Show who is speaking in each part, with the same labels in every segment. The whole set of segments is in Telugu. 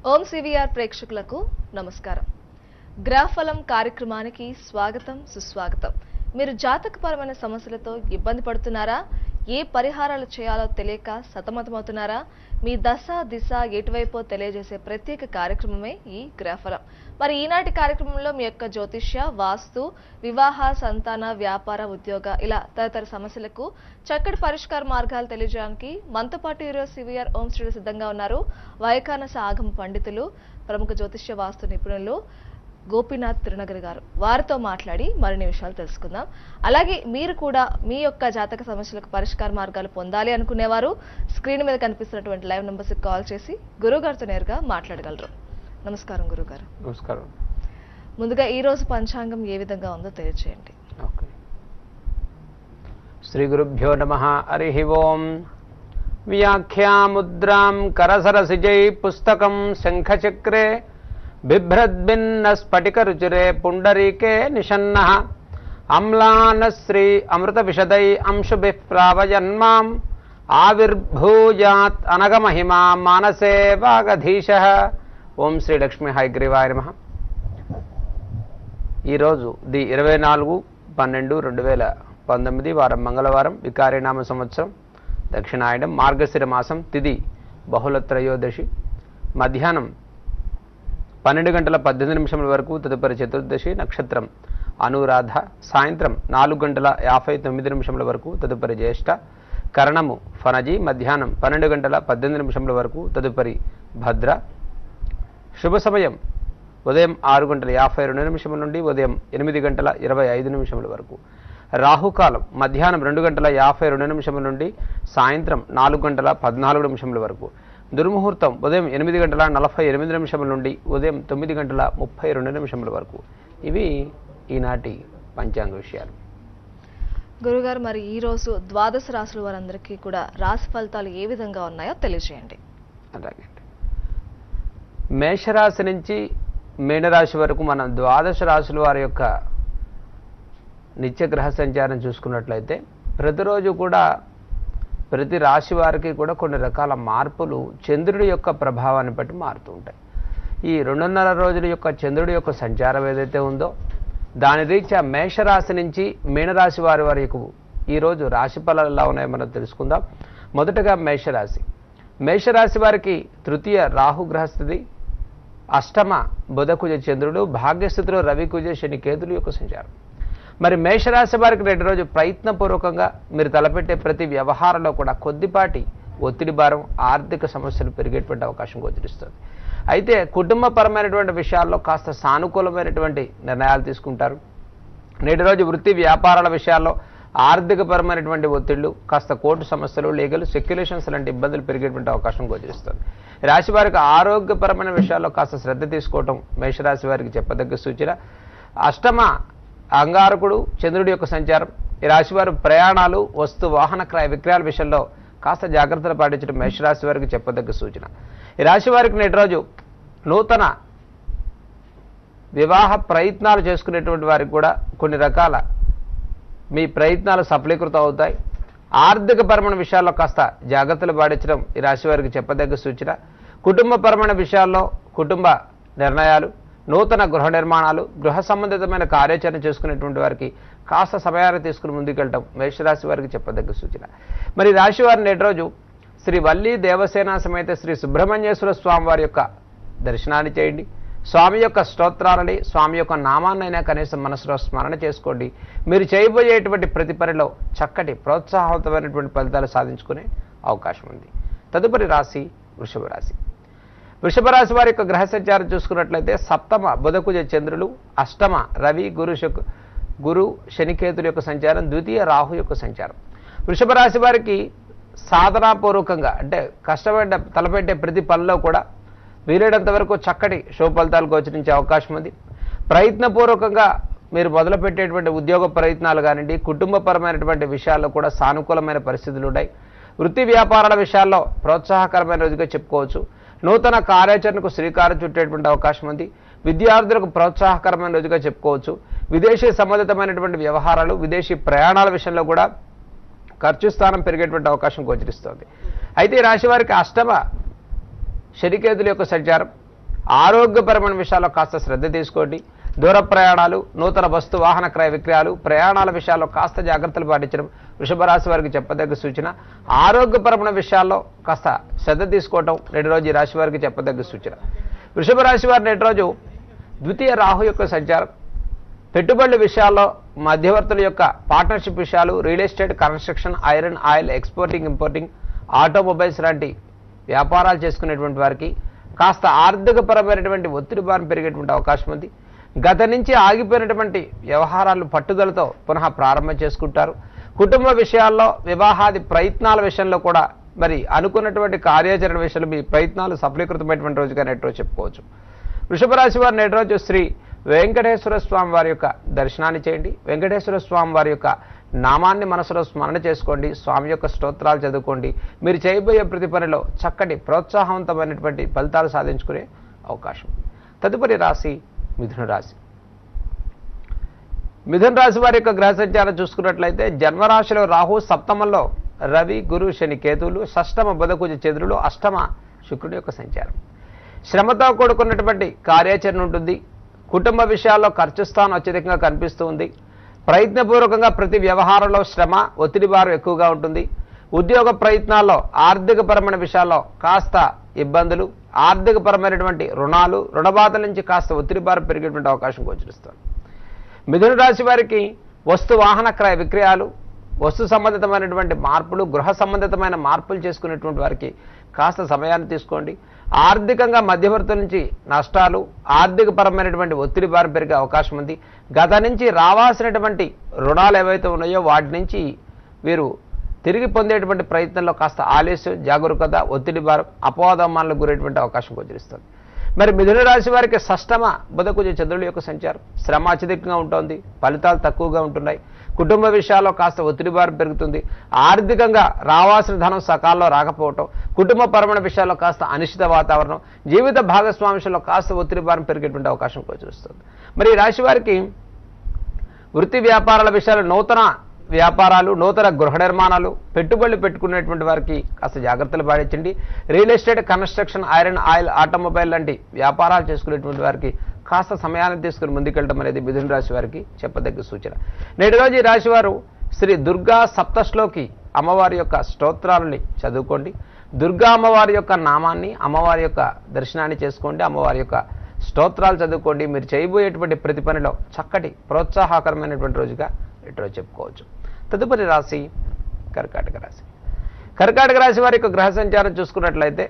Speaker 1: ఓం సివిఆర్ ప్రేక్షకులకు నమస్కారం గ్రాఫలం కార్యక్రమానికి స్వాగతం సుస్వాగతం మీరు జాతకపరమైన సమస్యలతో ఇబ్బంది పడుతున్నారా ఏ పరిహారాలు చేయాలో తెలియక సతమతమవుతున్నారా మీ దశ దిశ ఎటువైపో తెలియజేసే ప్రత్యేక కార్యక్రమమే ఈ గ్రాఫలం మరి ఈనాటి కార్యక్రమంలో మీ యొక్క జ్యోతిష్య వాస్తు వివాహ సంతాన వ్యాపార ఉద్యోగ ఇలా తదితర సమస్యలకు చక్కటి పరిష్కార మార్గాలు తెలియజేయడానికి మనతో పాటు ఈరోజు సివిఆర్ ఓం స్టూడియో సిద్ధంగా ఉన్నారు వైకానస ఆగమ పండితులు ప్రముఖ జ్యోతిష్య వాస్తు నిపుణులు గోపీనాథ్ తిరునగర్ గారు వారితో మాట్లాడి మరిన్ని విషయాలు తెలుసుకుందాం అలాగే మీరు కూడా మీ యొక్క జాతక సమస్యలకు పరిష్కార మార్గాలు పొందాలి అనుకునేవారు స్క్రీన్ మీద కనిపిస్తున్నటువంటి లైవ్ నెంబర్స్ కాల్ చేసి గురువు గారితో నేరుగా మాట్లాడగలరు నమస్కారం గురుగారు
Speaker 2: నమస్కారం
Speaker 1: ముందుగా ఈ రోజు పంచాంగం ఏ విధంగా ఉందో తెలియజేయండి
Speaker 2: ఓకే శ్రీ గురుభ్యో నమ హరి ఓం వ్యాఖ్యాముద్రాం కరసరసిజై పుస్తకం శంఖచక్రే బిభ్రద్భిన్న స్ఫటికరుచిరే పుండరీకే నిషన్న అమ్లానశ్రీ అమృత విశదై అంశుభిః ప్రావయన్మాం ఆవిర్భూయాత్ అనగమహిమా మానసే వాగధీశ ఓం శ్రీ లక్ష్మీ హైగ్రీవాయ నమః ఈరోజు ది ఇరవై నాలుగు పన్నెండు రెండు వేల పంతొమ్మిది వారం మంగళవారం వికారినామ సంవత్సరం దక్షిణాయనం మార్గశిర మాసం తిది బహుళ త్రయోదశి మధ్యాహ్నం పన్నెండు గంటల పద్దెనిమిది నిమిషముల వరకు తదుపరి చతుర్దశి నక్షత్రం అనురాధ సాయంత్రం నాలుగు గంటల యాభై తొమ్మిది నిమిషముల వరకు తదుపరి జ్యేష్ఠ కరణము ఫనజి మధ్యాహ్నం పన్నెండు గంటల పద్దెనిమిది నిమిషముల వరకు తదుపరి భద్ర శుభ సమయం ఉదయం ఆరు గంటల యాభై రెండు నిమిషముల నుండి ఉదయం ఎనిమిది గంటల ఇరవై ఐదు నిమిషముల వరకు రాహుకాలం మధ్యాహ్నం రెండు గంటల యాభై రెండు నిమిషముల నుండి సాయంత్రం నాలుగు గంటల పద్నాలుగు నిమిషముల వరకు దుర్ముహూర్తం ఉదయం ఎనిమిది గంటల నలభై ఎనిమిది నిమిషముల నుండి ఉదయం తొమ్మిది గంటల ముప్పై రెండు నిమిషముల వరకు ఇవి ఈనాటి పంచాంగ విషయాలు
Speaker 1: గురుగారు మరి ఈ రోజు ద్వాదశ రాశుల వారందరికీ కూడా రాశి ఫలితాలు ఏ విధంగా ఉన్నాయో తెలియజేయండి
Speaker 2: అలాగే మేషరాశి నుంచి మీనరాశి వరకు మనం ద్వాదశ రాశుల వారి యొక్క నిత్య గ్రహ సంచారం చూసుకున్నట్లయితే ప్రతిరోజు కూడా ప్రతి రాశి వారికి కూడా కొన్ని రకాల మార్పులు చంద్రుడి యొక్క ప్రభావాన్ని బట్టి మారుతూ ఉంటాయి ఈ రెండున్నర రోజుల యొక్క చంద్రుడి యొక్క సంచారం ఏదైతే ఉందో దాని రీత్యా మేషరాశి నుంచి మీనరాశి వారి వరకు ఈరోజు రాశి ఫలాలు ఎలా ఉన్నాయో మనం తెలుసుకుందాం మొదటగా మేషరాశి మేషరాశి వారికి తృతీయ రాహుగ్రహస్థితి అష్టమ బుధకుజ చంద్రుడు భాగ్యస్థితిలో రవికుజ శని కేతులు యొక్క సంచారం మరి మేషరాశి వారికి రెండు రోజు ప్రయత్నపూర్వకంగా మీరు తలపెట్టే ప్రతి వ్యవహారంలో కూడా కొద్దిపాటి ఒత్తిడి భారం ఆర్థిక సమస్యలు పెరిగేటువంటి అవకాశం గోచరిస్తుంది అయితే కుటుంబపరమైనటువంటి విషయాల్లో కాస్త సానుకూలమైనటువంటి నిర్ణయాలు తీసుకుంటారు నేటి రోజు వృత్తి వ్యాపారాల విషయాల్లో ఆర్థికపరమైనటువంటి ఒత్తిళ్లు కాస్త కోర్టు సమస్యలు లీగల్ సెక్యులేషన్స్ లాంటి ఇబ్బందులు పెరిగేటువంటి అవకాశం గోచరిస్తుంది రాశి వారికి ఆరోగ్యపరమైన విషయాల్లో కాస్త శ్రద్ధ తీసుకోవటం మేషరాశి వారికి చెప్పదగ్గ సూచన అష్టమ అంగారకుడు చంద్రుడి యొక్క సంచారం ఈ రాశివారు ప్రయాణాలు వస్తు వాహన క్రయ విక్రయాల విషయంలో కాస్త జాగ్రత్తలు పాటించడం మేషరాశి వారికి చెప్పదగ్గ సూచన ఈ రాశి వారికి నేటి రోజు నూతన వివాహ ప్రయత్నాలు చేసుకునేటువంటి వారికి కూడా కొన్ని రకాల మీ ప్రయత్నాలు సఫలీకృతం అవుతాయి ఆర్థికపరమైన విషయాల్లో కాస్త జాగ్రత్తలు పాటించడం ఈ రాశి వారికి చెప్పదగ్గ సూచన కుటుంబపరమైన విషయాల్లో కుటుంబ నిర్ణయాలు నూతన గృహ నిర్మాణాలు గృహ సంబంధితమైన కార్యాచరణ చేసుకునేటువంటి వారికి కాస్త సమయాన్ని తీసుకుని ముందుకెళ్ళటం మేషరాశి వారికి చెప్పదగ్గ సూచన మరి ఈ రాశి వారి నేటి రోజు శ్రీ వల్లి దేవసేన సమేత శ్రీ సుబ్రహ్మణ్యేశ్వర స్వామి వారి యొక్క దర్శనాన్ని చేయండి స్వామి యొక్క స్తోత్రాలని స్వామి యొక్క నామాన్నైనా కనీసం మనసులో స్మరణ చేసుకోండి మీరు చేయబోయేటువంటి ప్రతి పనిలో చక్కటి ప్రోత్సాహవంతమైనటువంటి ఫలితాలు సాధించుకునే అవకాశం ఉంది తదుపరి రాశి వృషభ రాశి వృషభ రాశి వారి యొక్క గ్రహ సంచారం చూసుకున్నట్లయితే సప్తమ బుధకుజ చంద్రులు అష్టమ రవి గురు శుక్ గురు శనికేతుల యొక్క సంచారం ద్వితీయ రాహు యొక్క సంచారం వృషభ రాశి వారికి సాధనాపూర్వకంగా అంటే కష్టపడ్డ తలపెట్టే ప్రతి పనిలో కూడా వీలైనంత వరకు చక్కటి శుభ ఫలితాలు గోచరించే అవకాశం ఉంది ప్రయత్నపూర్వకంగా మీరు మొదలుపెట్టేటువంటి ఉద్యోగ ప్రయత్నాలు కానివ్వండి కుటుంబపరమైనటువంటి విషయాల్లో కూడా సానుకూలమైన పరిస్థితులు ఉన్నాయి వృత్తి వ్యాపారాల విషయాల్లో ప్రోత్సాహకరమైన రోజుగా చెప్పుకోవచ్చు నూతన కార్యాచరణకు శ్రీకారం చుట్టేటువంటి అవకాశం ఉంది విద్యార్థులకు ప్రోత్సాహకరమైన రోజుగా చెప్పుకోవచ్చు విదేశీ సంబంధితమైనటువంటి వ్యవహారాలు విదేశీ ప్రయాణాల విషయంలో కూడా ఖర్చు స్థానం పెరిగేటువంటి అవకాశం గోచరిస్తోంది అయితే ఈ రాశి వారికి అష్టమ శనికేతుల యొక్క సంచారం ఆరోగ్యపరమైన విషయాల్లో కాస్త శ్రద్ధ తీసుకోండి దూర ప్రయాణాలు నూతన వస్తు వాహన క్రయ విక్రయాలు ప్రయాణాల విషయాల్లో కాస్త జాగ్రత్తలు పాటించడం వృషభ రాశి వారికి చెప్పదగ్గ సూచన ఆరోగ్యపరమైన విషయాల్లో కాస్త శ్రద్ధ తీసుకోవటం నేటి రోజు ఈ రాశి వారికి చెప్పదగ్గ సూచన వృషభ రాశి వారి నేటి రోజు ద్వితీయ రాహు యొక్క సంచారం పెట్టుబడుల విషయాల్లో మధ్యవర్తుల యొక్క పార్ట్నర్షిప్ విషయాలు real estate construction iron oil exporting importing automobiles లాంటి వ్యాపారాలు చేసుకునేటువంటి వారికి కాస్త ఆర్థికపరమైనటువంటి ఒత్తిడి భారం పెరిగేటువంటి అవకాశం ఉంది గత నుంచి ఆగిపోయినటువంటి వ్యవహారాలు పట్టుదలతో పునః ప్రారంభం చేసుకుంటారు కుటుంబ విషయాల్లో వివాహాది ప్రయత్నాల విషయంలో కూడా మరి అనుకున్నటువంటి కార్యాచరణ విషయంలో మీ ప్రయత్నాలు సఫలీకృతమైనటువంటి రోజుగా నేటి రోజు చెప్పుకోవచ్చు వృషభ రాశి వారు నేటి రోజు శ్రీ వెంకటేశ్వర స్వామి వారి యొక్క దర్శనాన్ని చేయండి వెంకటేశ్వర స్వామి వారి యొక్క నామాన్ని మనసులో స్మరణ చేసుకోండి స్వామి యొక్క స్తోత్రాలు చదువుకోండి మీరు చేయబోయే ప్రతి పనిలో చక్కటి ప్రోత్సాహవంతమైనటువంటి ఫలితాలు సాధించుకునే అవకాశం తదుపరి రాశి మిథున రాశి మిథున రాశి వారి యొక్క గ్రహ సంచారం చూసుకున్నట్లయితే జన్మరాశిలో రాహు సప్తమంలో రవి గురు శని కేతువులు షష్టమ బుధకుజ చంద్రులు అష్టమ శుక్రుడి యొక్క సంచారం శ్రమతో కూడుకున్నటువంటి కార్యాచరణ ఉంటుంది కుటుంబ విషయాల్లో ఖర్చు స్థానం అత్యధికంగా కనిపిస్తూ ఉంది ప్రయత్నపూర్వకంగా ప్రతి వ్యవహారంలో శ్రమ ఒత్తిడి భారం ఎక్కువగా ఉంటుంది ఉద్యోగ ప్రయత్నాల్లో ఆర్థికపరమైన విషయాల్లో కాస్త ఇబ్బందులు ఆర్థికపరమైనటువంటి రుణాలు రుణబాధల నుంచి కాస్త ఒత్తిడి భారం పెరిగేటువంటి అవకాశం గోచరిస్తుంది మిథున రాశి వారికి వస్తు వాహన క్రయ విక్రయాలు వస్తు సంబంధితమైనటువంటి మార్పులు గృహ సంబంధితమైన మార్పులు చేసుకునేటువంటి వారికి కాస్త సమయాన్ని తీసుకోండి ఆర్థికంగా మధ్యవర్తుల నుంచి నష్టాలు ఆర్థికపరమైనటువంటి ఒత్తిడి భారం పెరిగే అవకాశం ఉంది గత నుంచి రావాల్సినటువంటి రుణాలు ఏవైతే ఉన్నాయో వాటి నుంచి వీరు తిరిగి పొందేటువంటి ప్రయత్నంలో కాస్త ఆలస్యం జాగరూకత ఒత్తిడి భారం అపవాదమానాలకు గురేటువంటి అవకాశం గోచరిస్తుంది మరి మిథున రాశి వారికి షష్టమ బుధకుజ చంద్రుల యొక్క సంచారం శ్రమ అత్యధికంగా ఉంటుంది ఫలితాలు తక్కువగా ఉంటున్నాయి కుటుంబ విషయాల్లో కాస్త ఒత్తిడి భారం పెరుగుతుంది ఆర్థికంగా రావాల్సిన ధనం సకాలంలో రాకపోవటం కుటుంబ పరమైన విషయాల్లో కాస్త అనిశ్చిత వాతావరణం జీవిత భాగస్వామ్య విషయంలో కాస్త ఒత్తిడి భారం పెరిగేటువంటి అవకాశం గోచరిస్తుంది మరి ఈ రాశి వారికి వృత్తి వ్యాపారాల విషయాలు నూతన వ్యాపారాలు నూతన గృహ నిర్మాణాలు పెట్టుబడులు పెట్టుకునేటువంటి వారికి కాస్త జాగ్రత్తలు పాటించండి real estate construction iron oil automobile లాంటి వ్యాపారాలు చేసుకునేటువంటి వారికి కాస్త సమయాన్ని తీసుకుని ముందుకెళ్ళడం అనేది మిథున రాశి వారికి చెప్పదగ్గ సూచన నేటి రోజు ఈ రాశి వారు శ్రీ దుర్గా సప్తశ్లోకి అమ్మవారి యొక్క స్తోత్రాలని చదువుకోండి దుర్గా అమ్మవారి యొక్క నామాన్ని అమ్మవారి యొక్క దర్శనాన్ని చేసుకోండి అమ్మవారి యొక్క స్తోత్రాలు చదువుకోండి మీరు చేయబోయేటువంటి ప్రతి పనిలో చక్కటి ప్రోత్సాహకరమైనటువంటి రోజుగా ఇటు చెప్పుకోవచ్చు తదుపరి రాశి కర్కాటక రాశి కర్కాటక రాశి వారి యొక్క గ్రహ సంచారం చూసుకున్నట్లయితే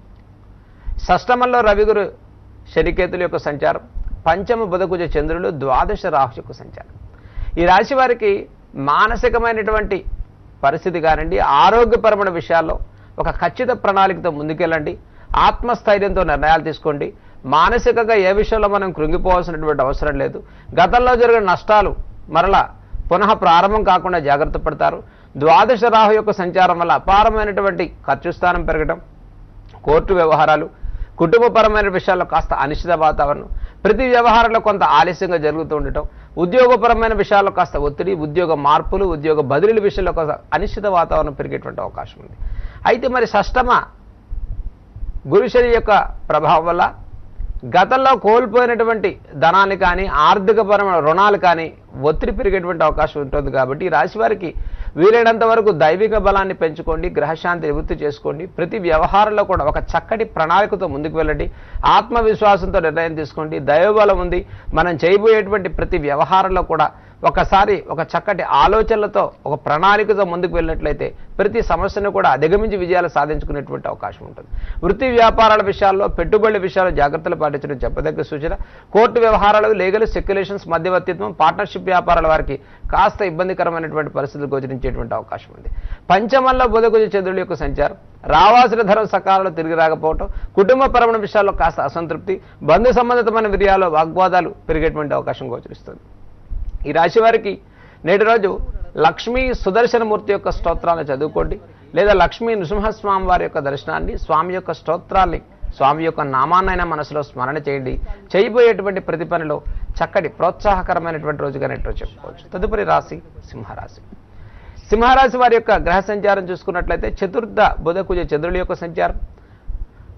Speaker 2: షష్టమంలో రవిగురు శనికేతుల యొక్క సంచారం పంచమ బుధకుజ చంద్రులు ద్వాదశ రాహు యొక్క సంచారం ఈ రాశి వారికి మానసికమైనటువంటి పరిస్థితి కానివ్వండి ఆరోగ్యపరమైన విషయాల్లో ఒక ఖచ్చిత ప్రణాళికతో ముందుకెళ్ళండి ఆత్మస్థైర్యంతో నిర్ణయాలు తీసుకోండి మానసికంగా ఏ విషయంలో మనం కృంగిపోవాల్సినటువంటి అవసరం లేదు గతంలో జరిగిన నష్టాలు మరలా పునః ప్రారంభం కాకుండా జాగ్రత్త పడతారు ద్వాదశ రాహు యొక్క సంచారం వల్ల అపారమైనటువంటి ఖర్చు స్థానం పెరగడం కోర్టు వ్యవహారాలు కుటుంబపరమైన విషయాల్లో కాస్త అనిశ్చిత వాతావరణం ప్రతి వ్యవహారంలో కొంత ఆలస్యంగా జరుగుతూ ఉండటం ఉద్యోగపరమైన విషయాల్లో కాస్త ఒత్తిడి ఉద్యోగ మార్పులు ఉద్యోగ బదిలీల విషయంలో కాస్త అనిశ్చిత వాతావరణం పెరిగేటువంటి అవకాశం ఉంది అయితే మరి షష్టమ గురుశని యొక్క ప్రభావం వల్ల గతంలో కోల్పోయినటువంటి ధనాన్ని కానీ ఆర్థికపరమైన రుణాలు కానీ ఒత్తిడి పెరిగేటువంటి అవకాశం ఉంటుంది కాబట్టి ఈ రాశి వారికి వీలైనంత వరకు దైవిక బలాన్ని పెంచుకోండి గ్రహశాంతి నివృత్తి చేసుకోండి ప్రతి వ్యవహారంలో కూడా ఒక చక్కటి ప్రణాళికతో ముందుకు వెళ్ళండి ఆత్మవిశ్వాసంతో నిర్ణయం తీసుకోండి దైవబలం ఉంది మనం చేయబోయేటువంటి ప్రతి వ్యవహారంలో కూడా ఒకసారి ఒక చక్కటి ఆలోచనలతో ఒక ప్రణాళికతో ముందుకు వెళ్ళినట్లయితే ప్రతి సమస్యను కూడా అధిగమించి విజయాలు సాధించుకునేటువంటి అవకాశం ఉంటుంది వృత్తి వ్యాపారాల విషయాల్లో పెట్టుబడుల విషయాల్లో జాగ్రత్తలు పాటించడం చెప్పదగ్గ సూచన కోర్టు వ్యవహారాలు లీగల్ సెక్యులేషన్స్ మధ్యవర్తిత్వం పార్ట్నర్షిప్ వ్యాపారాల వారికి కాస్త ఇబ్బందికరమైనటువంటి పరిస్థితులు గోచరించేటువంటి అవకాశం ఉంది పంచమంలో బుధకుజ చంద్రుడి యొక్క సంచారం రావాల్సిన ధరం సకాలంలో తిరిగి రాకపోవటం కుటుంబపరమైన విషయాల్లో కాస్త అసంతృప్తి బంధు సంబంధితమైన విర్యాలు వాగ్వాదాలు పెరిగేటువంటి అవకాశం గోచరిస్తుంది ఈ రాశి వారికి నేటి రోజు లక్ష్మీ సుదర్శనమూర్తి యొక్క స్తోత్రాలను చదువుకోండి లేదా లక్ష్మీ నృసింహస్వామి వారి యొక్క దర్శనాన్ని స్వామి యొక్క స్తోత్రాల్ని స్వామి యొక్క నామాన్నైనా మనసులో స్మరణ చేయండి చేయబోయేటువంటి ప్రతి పనిలో చక్కటి ప్రోత్సాహకరమైనటువంటి రోజుగా నెట్లో చెప్పుకోవచ్చు తదుపరి రాశి సింహరాశి సింహరాశి వారి యొక్క గ్రహ సంచారం చూసుకున్నట్లయితే చతుర్థ బుధకుజ చంద్రుల యొక్క సంచారం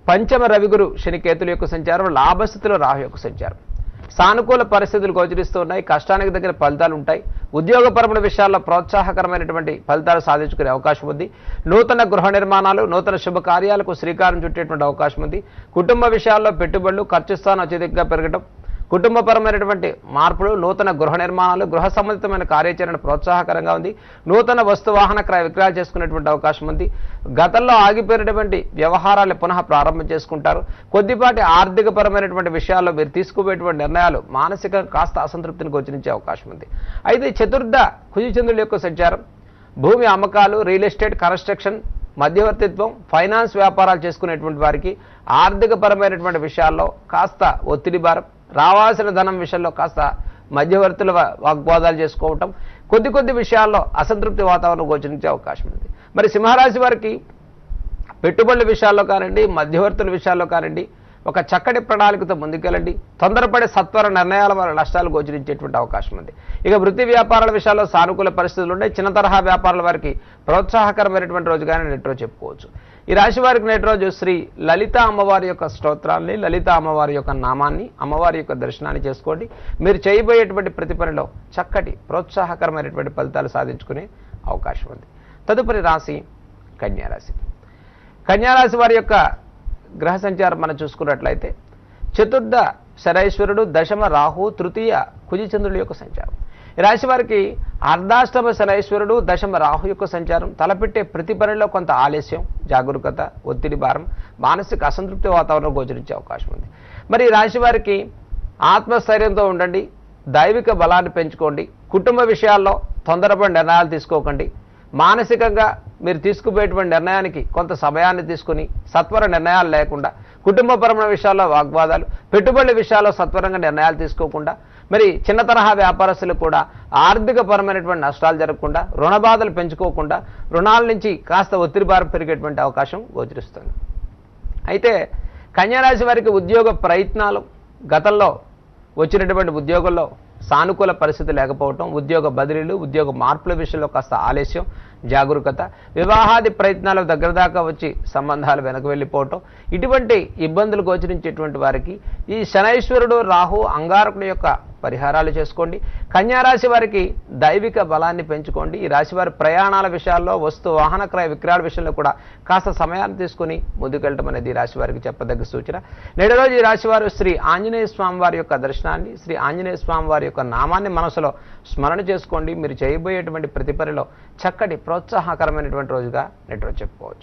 Speaker 2: పంచమ రవిగురు శనికేతుల యొక్క సంచారం లాభస్థితిలో రాహు యొక్క సంచారం సానుకూల పరిస్థితులు గోచరిస్తూ ఉన్నాయి కష్టానికి దగ్గర ఫలితాలు ఉంటాయి ఉద్యోగపరమైన విషయాల్లో ప్రోత్సాహకరమైనటువంటి ఫలితాలు సాధించుకునే అవకాశం ఉంది నూతన గృహ నిర్మాణాలు నూతన శుభకార్యాలకు శ్రీకారం చుట్టేటువంటి అవకాశం ఉంది కుటుంబ విషయాల్లో పెట్టుబడులు ఖర్చు స్థానం అత్యధికంగా పెరగడం కుటుంబపరమైనటువంటి మార్పులు నూతన గృహ నిర్మాణాలు గృహ సంబంధితమైన కార్యాచరణ ప్రోత్సాహకరంగా ఉంది నూతన వస్తు వాహన క్రయ విక్రయాలు చేసుకునేటువంటి అవకాశం ఉంది గతంలో ఆగిపోయినటువంటి వ్యవహారాలు పునః ప్రారంభం చేసుకుంటారు కొద్దిపాటి ఆర్థికపరమైనటువంటి విషయాల్లో మీరు తీసుకుపోయేటువంటి నిర్ణయాలు మానసిక కాస్త అసంతృప్తిని గోచరించే అవకాశం ఉంది అయితే చతుర్థ కుజిచంద్రుల యొక్క సంచారం భూమి అమ్మకాలు రియల్ ఎస్టేట్ కన్స్ట్రక్షన్ మధ్యవర్తిత్వం ఫైనాన్స్ వ్యాపారాలు చేసుకునేటువంటి వారికి ఆర్థిక పరమైనటువంటి విషయాల్లో కాస్త ఒత్తిడి భారం రావాల్సిన ధనం విషయంలో కాస్త మధ్యవర్తుల వా- వాగ్వాదాలు చేసుకోవటం కొద్ది కొద్ది విషయాల్లో అసంతృప్తి వాతావరణం గోచరించే అవకాశం ఉంది మరి సింహరాశి వారికి పెట్టుబడుల విషయాల్లో కానివ్వండి మధ్యవర్తుల విషయాల్లో కానివ్వండి ఒక చక్కటి ప్రణాళికతో ముందుకెళ్ళండి తొందరపడే సత్వర నిర్ణయాల వల్ల నష్టాలు గోచరించేటువంటి అవకాశం ఉంది ఇక వృత్తి వ్యాపారాల విషయాల్లో సానుకూల పరిస్థితులు ఉన్నాయి చిన్న తరహా వ్యాపారాల వారికి ప్రోత్సాహకరమైనటువంటి రోజుగానే నేటి రోజు చెప్పుకోవచ్చు ఈ రాశి వారికి నేటి రోజు శ్రీ లలిత అమ్మవారి యొక్క స్తోత్రాన్ని లలిత అమ్మవారి యొక్క నామాన్ని అమ్మవారి యొక్క దర్శనాన్ని చేసుకోండి మీరు చేయబోయేటువంటి ప్రతి పనిలో చక్కటి ప్రోత్సాహకరమైనటువంటి ఫలితాలు సాధించుకునే అవకాశం ఉంది తదుపరి రాశి కన్యారాశి కన్యారాశి వారి యొక్క గ్రహ సంచారం మనం చూసుకున్నట్లయితే చతుర్థ శరైశ్వరుడు దశమ రాహు తృతీయ కుజిచంద్రుడి యొక్క సంచారం ఈ రాశి వారికి అర్ధాష్టమ శనైశ్వరుడు దశమ రాహు యొక్క సంచారం తలపెట్టే ప్రతి పనిలో కొంత ఆలస్యం జాగరూకత ఒత్తిడి భారం మానసిక అసంతృప్తి వాతావరణం గోచరించే అవకాశం ఉంది మరి ఈ రాశి వారికి ఆత్మస్థైర్యంతో ఉండండి దైవిక బలాన్ని పెంచుకోండి కుటుంబ విషయాల్లో తొందరపడి నిర్ణయాలు తీసుకోకండి మానసికంగా మీరు తీసుకుపోయేటువంటి నిర్ణయానికి కొంత సమయాన్ని తీసుకుని సత్వర నిర్ణయాలు లేకుండా కుటుంబపరమైన విషయాల్లో వాగ్వాదాలు పెట్టుబడుల విషయాల్లో సత్వరంగా నిర్ణయాలు తీసుకోకుండా మరి చిన్న తరహా వ్యాపారస్తులకు కూడా ఆర్థికపరమైనటువంటి నష్టాలు జరగకుండా రుణ బాధలు పెంచుకోకుండా రుణాల నుంచి కాస్త ఒత్తిడి భారం పెరిగేటువంటి అవకాశం గోచరిస్తుంది అయితే కన్యారాశి వారికి ఉద్యోగ ప్రయత్నాలు గతంలో వచ్చినటువంటి ఉద్యోగంలో సానుకూల పరిస్థితి లేకపోవటం ఉద్యోగ బదిలీలు ఉద్యోగ మార్పుల విషయంలో కాస్త ఆలస్యం జాగరూకత వివాహాది ప్రయత్నాలు దగ్గర దాకా వచ్చి సంబంధాలు వెనక వెళ్ళిపోవటం ఇటువంటి ఇబ్బందులు గోచరించేటువంటి వారికి ఈ శనైశ్వరుడు రాహు అంగారకుడి యొక్క పరిహారాలు చేసుకోండి కన్యారాశి వారికి దైవిక బలాన్ని పెంచుకోండి ఈ రాశి వారి ప్రయాణాల విషయాల్లో వస్తు వాహన క్రయ విక్రయాల విషయంలో కూడా కాస్త సమయాన్ని తీసుకుని ముందుకెళ్ళటం అనేది ఈ రాశి వారికి చెప్పదగ్గ సూచన నేడు రోజు ఈ రాశి వారు శ్రీ ఆంజనేయ స్వామి వారి యొక్క దర్శనాన్ని శ్రీ ఆంజనేయ స్వామి వారి యొక్క నామాన్ని మనసులో స్మరణ చేసుకోండి మీరు చేయబోయేటువంటి ప్రతి పనిలో చక్కటి ప్రోత్సాహకరమైనటువంటి రోజుగా నేటి రోజు చెప్పుకోవచ్చు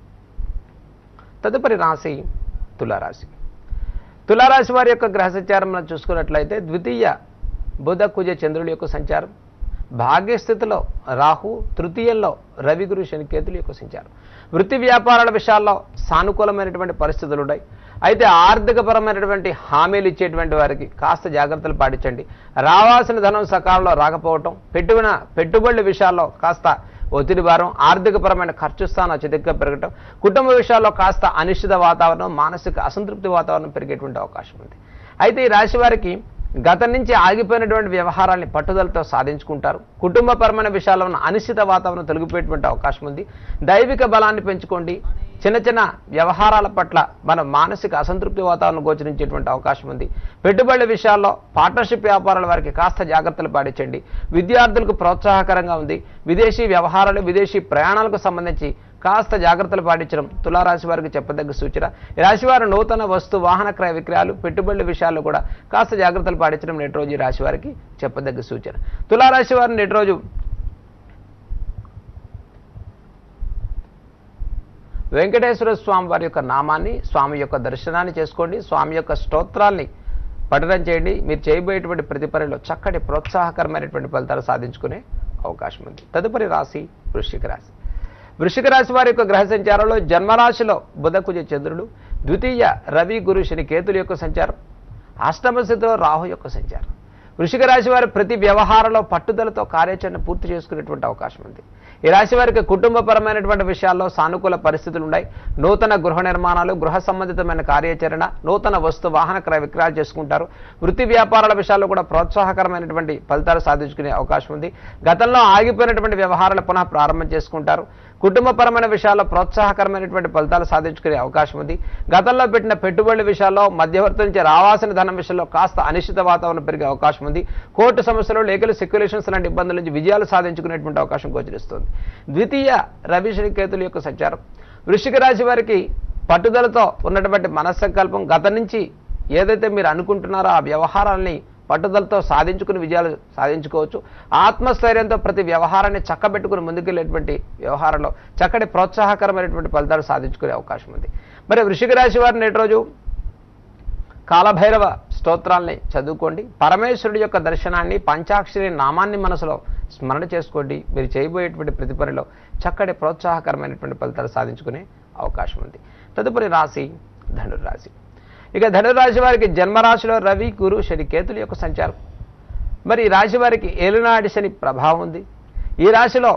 Speaker 2: తదుపరి రాశి తులారాశి తులారాశి వారి యొక్క గ్రహ సంచారం మనం చూసుకున్నట్లయితే ద్వితీయ బుధ కుజ చంద్రుడి యొక్క సంచారం భాగ్యస్థితిలో రాహు తృతీయంలో రవి గురు శనికేతుల యొక్క సంచారం వృత్తి వ్యాపారాల విషయాల్లో సానుకూలమైనటువంటి పరిస్థితులు ఉన్నాయి అయితే ఆర్థికపరమైనటువంటి హామీలు ఇచ్చేటువంటి వారికి కాస్త జాగ్రత్తలు పాటించండి రావాల్సిన ధనం సకాలంలో రాకపోవటం పెట్టుబడిన పెట్టుబడుల విషయాల్లో కాస్త ఒత్తిడి భారం ఆర్థికపరమైన ఖర్చు స్థానం అత్యధికంగా పెరగటం కుటుంబ విషయాల్లో కాస్త అనిశ్చిత వాతావరణం మానసిక అసంతృప్తి వాతావరణం పెరిగేటువంటి అవకాశం ఉంది అయితే ఈ రాశి వారికి గతం నుంచి ఆగిపోయినటువంటి వ్యవహారాల్ని పట్టుదలతో సాధించుకుంటారు కుటుంబపరమైన విషయాల్లో ఉన్న అనిశ్చిత వాతావరణం తొలగిపోయేటువంటి అవకాశం ఉంది దైవిక బలాన్ని పెంచుకోండి చిన్న చిన్న వ్యవహారాల పట్ల మన మానసిక అసంతృప్తి వాతావరణం గోచరించేటువంటి అవకాశం ఉంది పెట్టుబడుల విషయాల్లో పార్ట్నర్షిప్ వ్యాపారాల వారికి కాస్త జాగ్రత్తలు పాటించండి విద్యార్థులకు ప్రోత్సాహకరంగా ఉంది విదేశీ వ్యవహారాలు విదేశీ ప్రయాణాలకు సంబంధించి కాస్త జాగ్రత్తలు పాటించడం తులారాశి వారికి చెప్పదగ్గ సూచన ఈ రాశి వారు నూతన వస్తు వాహన క్రయ విక్రయాలు పెట్టుబడుల విషయాల్లో కూడా కాస్త జాగ్రత్తలు పాటించడం నేటి రోజు ఈ రాశి వారికి చెప్పదగ్గ సూచన తులారాశి వారు నేటి రోజు వెంకటేశ్వర స్వామి వారి యొక్క నామాన్ని స్వామి యొక్క దర్శనాన్ని చేసుకోండి స్వామి యొక్క స్తోత్రాల్ని పఠనం చేయండి మీరు చేయబోయేటువంటి ప్రతి పనిలో చక్కటి ప్రోత్సాహకరమైనటువంటి ఫలితాలు సాధించుకునే అవకాశం ఉంది తదుపరి రాశి వృశ్చిక రాశి వృషిక రాశి వారి యొక్క గ్రహ సంచారంలో జన్మరాశిలో బుధ కుజ చంద్రుడు ద్వితీయ రవి గురు శని కేతుల యొక్క సంచారం అష్టమ స్థితిలో రాహు యొక్క సంచారం వృషిక రాశి వారి ప్రతి వ్యవహారంలో పట్టుదలతో కార్యాచరణ పూర్తి చేసుకునేటువంటి అవకాశం ఉంది ఈ రాశి వారికి కుటుంబపరమైనటువంటి విషయాల్లో సానుకూల పరిస్థితులు ఉన్నాయి నూతన గృహ నిర్మాణాలు గృహ సంబంధితమైన కార్యాచరణ నూతన వస్తు వాహన క్రయ విక్రయాలు చేసుకుంటారు వృత్తి వ్యాపారాల విషయాల్లో కూడా ప్రోత్సాహకరమైనటువంటి ఫలితాలు సాధించుకునే అవకాశం ఉంది గతంలో ఆగిపోయినటువంటి వ్యవహారాలు పునః ప్రారంభం చేసుకుంటారు కుటుంబపరమైన విషయాల్లో ప్రోత్సాహకరమైనటువంటి ఫలితాలు సాధించుకునే అవకాశం ఉంది గతంలో పెట్టిన పెట్టుబడుల విషయాల్లో మధ్యవర్తి నుంచి రావాల్సిన ధనం విషయంలో కాస్త అనిశ్చిత వాతావరణం పెరిగే అవకాశం ఉంది కోర్టు సమస్యలు లీగల్ సెక్యులేషన్స్ లాంటి ఇబ్బందుల నుంచి విజయాలు సాధించుకునేటువంటి అవకాశం గోచరిస్తుంది ద్వితీయ రవి శనికేతుల యొక్క సంచారం వృశ్చిక రాశి వారికి పట్టుదలతో ఉన్నటువంటి మనస్సంకల్పం గత నుంచి ఏదైతే మీరు అనుకుంటున్నారో ఆ వ్యవహారాల్ని పట్టుదలతో సాధించుకుని విజయాలు సాధించుకోవచ్చు ఆత్మస్థైర్యంతో ప్రతి వ్యవహారాన్ని చక్కబెట్టుకుని ముందుకెళ్ళేటువంటి వ్యవహారంలో చక్కటి ప్రోత్సాహకరమైనటువంటి ఫలితాలు సాధించుకునే అవకాశం ఉంది మరి వృషిక రాశి వారిని నేటి రోజు కాలభైరవ స్తోత్రాల్ని చదువుకోండి పరమేశ్వరుడి యొక్క దర్శనాన్ని పంచాక్షరి నామాన్ని మనసులో స్మరణ చేసుకోండి మీరు చేయబోయేటువంటి ప్రతి పనిలో చక్కటి ప్రోత్సాహకరమైనటువంటి ఫలితాలు సాధించుకునే అవకాశం ఉంది తదుపరి రాశి ధనుర్రాశి ఇక ధనుర్రాశి వారికి జన్మరాశిలో రవి గురు శని కేతుల యొక్క సంచారం మరి ఈ రాశి వారికి ఏలినాటి శని ప్రభావం ఉంది ఈ రాశిలో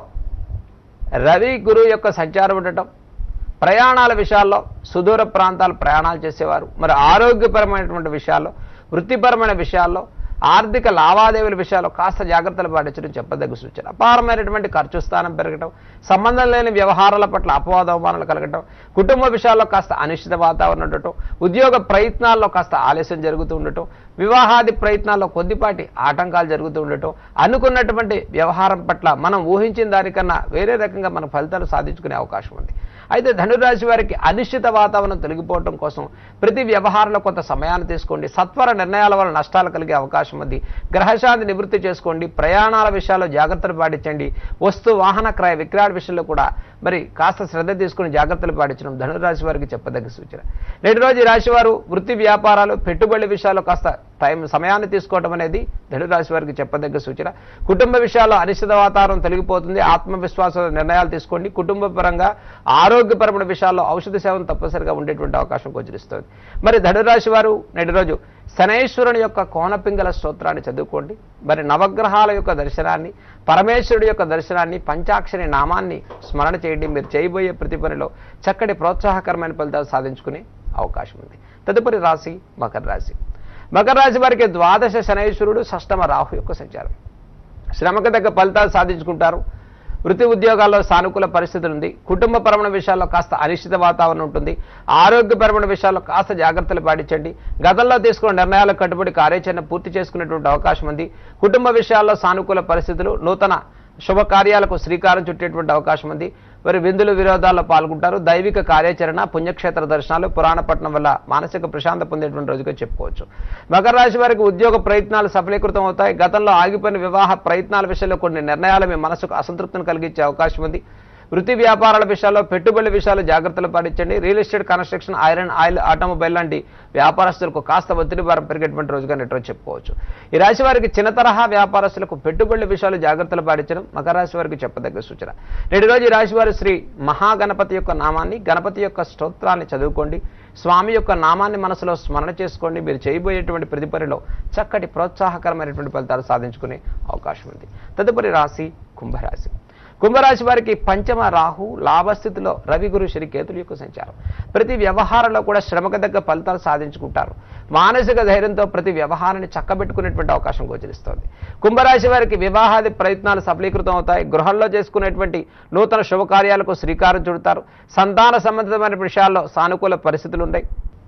Speaker 2: రవి గురు యొక్క సంచారం ఉండటం ప్రయాణాల విషయాల్లో సుదూర ప్రాంతాలు ప్రయాణాలు చేసేవారు మరి ఆరోగ్యపరమైనటువంటి విషయాల్లో వృత్తిపరమైన విషయాల్లో ఆర్థిక లావాదేవీల విషయాల్లో కాస్త జాగ్రత్తలు పాటించడం చెప్పదగ్గ సూచన అపారమైనటువంటి ఖర్చు స్థానం పెరగటం సంబంధం లేని వ్యవహారాల పట్ల అపవాద అవమానాలు కలగటం కుటుంబ విషయాల్లో కాస్త అనిశ్చిత వాతావరణం ఉండటం ఉద్యోగ ప్రయత్నాల్లో కాస్త ఆలస్యం జరుగుతూ ఉండటం వివాహాది ప్రయత్నాల్లో కొద్దిపాటి ఆటంకాలు జరుగుతూ ఉండటం అనుకున్నటువంటి వ్యవహారం పట్ల మనం ఊహించిన దానికన్నా వేరే రకంగా మన ఫలితాలు సాధించుకునే అవకాశం ఉంది అయితే ధనురాశి వారికి అనిశ్చిత వాతావరణం తొలగిపోవడం కోసం ప్రతి వ్యవహారంలో కొంత సమయాన్ని తీసుకోండి సత్వర నిర్ణయాల వల్ల నష్టాలు కలిగే అవకాశం ఉంది గ్రహశాంతి నివృత్తి చేసుకోండి ప్రయాణాల విషయాల్లో జాగ్రత్తలు పాటించండి వస్తు వాహన క్రయ విక్రయాల విషయంలో కూడా మరి కాస్త శ్రద్ధ తీసుకుని జాగ్రత్తలు పాటించడం ధనురాశి వారికి చెప్పదగ్గ సూచన నేటి రోజు ఈ రాశి వారు వృత్తి వ్యాపారాలు పెట్టుబడి విషయాల్లో కాస్త టైం సమయాన్ని తీసుకోవడం అనేది ధనురాశి వారికి చెప్పదగ్గ సూచన కుటుంబ విషయాల్లో అనిశ్చిత వాతావరణం తొలగిపోతుంది ఆత్మవిశ్వాస నిర్ణయాలు తీసుకోండి కుటుంబ పరంగా ఆరోగ్యపరమైన విషయాల్లో ఔషధ సేవను తప్పనిసరిగా ఉండేటువంటి అవకాశం గోచరిస్తుంది మరి ధనురాశి వారు నేటి రోజు శనైశ్వరుని యొక్క కోనపింగల స్తోత్రాన్ని చదువుకోండి మరి నవగ్రహాల యొక్క దర్శనాన్ని పరమేశ్వరుడి యొక్క దర్శనాన్ని పంచాక్షరి నామాన్ని స్మరణ చేయండి మీరు చేయబోయే ప్రతి పనిలో చక్కటి ప్రోత్సాహకరమైన ఫలితాలు సాధించుకునే అవకాశం ఉంది తదుపరి రాశి మకర రాశి మకర రాశి వారికి ద్వాదశ శనైశ్వరుడు షష్టమ రాహు యొక్క సంచారం శ్రమకు తగ్గ ఫలితాలు సాధించుకుంటారు వృత్తి ఉద్యోగాల్లో సానుకూల పరిస్థితులు ఉంది కుటుంబపరమైన విషయాల్లో కాస్త అనిశ్చిత వాతావరణం ఉంటుంది ఆరోగ్యపరమైన విషయాల్లో కాస్త జాగ్రత్తలు పాటించండి గతంలో తీసుకున్న నిర్ణయాలకు కట్టుబడి కార్యాచరణ పూర్తి చేసుకునేటువంటి అవకాశం ఉంది కుటుంబ విషయాల్లో సానుకూల పరిస్థితులు నూతన శుభకార్యాలకు శ్రీకారం చుట్టేటువంటి అవకాశం ఉంది మరి విందులు విరోధాల్లో పాల్గొంటారు దైవిక కార్యాచరణ పుణ్యక్షేత్ర దర్శనాలు పురాణపట్నం వల్ల మానసిక ప్రశాంత పొందేటువంటి రోజుగా చెప్పుకోవచ్చు మకర రాశి వారికి ఉద్యోగ ప్రయత్నాలు సఫలీకృతం అవుతాయి గతంలో ఆగిపోయిన వివాహ ప్రయత్నాల విషయంలో కొన్ని నిర్ణయాలు మీ మనసుకు అసంతృప్తిని కలిగించే అవకాశం ఉంది వృత్తి వ్యాపారాల విషయాల్లో పెట్టుబడుల విషయాలు జాగ్రత్తలు పాటించండి real estate construction iron oil automobile లాంటి వ్యాపారస్తులకు కాస్త ఒత్తిడి భారం పెరిగేటువంటి రోజుగా నెట్ రోజు చెప్పుకోవచ్చు ఈ రాశి వారికి చిన్న తరహా వ్యాపారస్తులకు పెట్టుబడుల విషయాలు జాగ్రత్తలు పాటించడం మకర రాశి వారికి చెప్పదగ్గ సూచన నేటి రోజు ఈ రాశి వారు శ్రీ మహాగణపతి యొక్క నామాన్ని గణపతి యొక్క స్తోత్రాన్ని చదువుకోండి స్వామి యొక్క నామాన్ని మనసులో స్మరణ చేసుకోండి మీరు చేయబోయేటువంటి ప్రతి పనిలో చక్కటి ప్రోత్సాహకరమైనటువంటి ఫలితాలు సాధించుకునే అవకాశం ఉంది తదుపరి రాశి కుంభరాశి కుంభరాశి వారికి పంచమ రాహు లాభస్థితిలో రవి గురు శని కేతుల యొక్క సంచారం ప్రతి వ్యవహారంలో కూడా శ్రమకు తగ్గ ఫలితాలు సాధించుకుంటారు మానసిక ధైర్యంతో ప్రతి వ్యవహారాన్ని చక్కబెట్టుకునేటువంటి అవకాశం గోచరిస్తోంది కుంభరాశి వారికి వివాహాది ప్రయత్నాలు సఫలీకృతం అవుతాయి గృహంలో చేసుకునేటువంటి నూతన శుభకార్యాలకు శ్రీకారం చుడతారు సంతాన సంబంధితమైన విషయాల్లో సానుకూల పరిస్థితులు ఉన్నాయి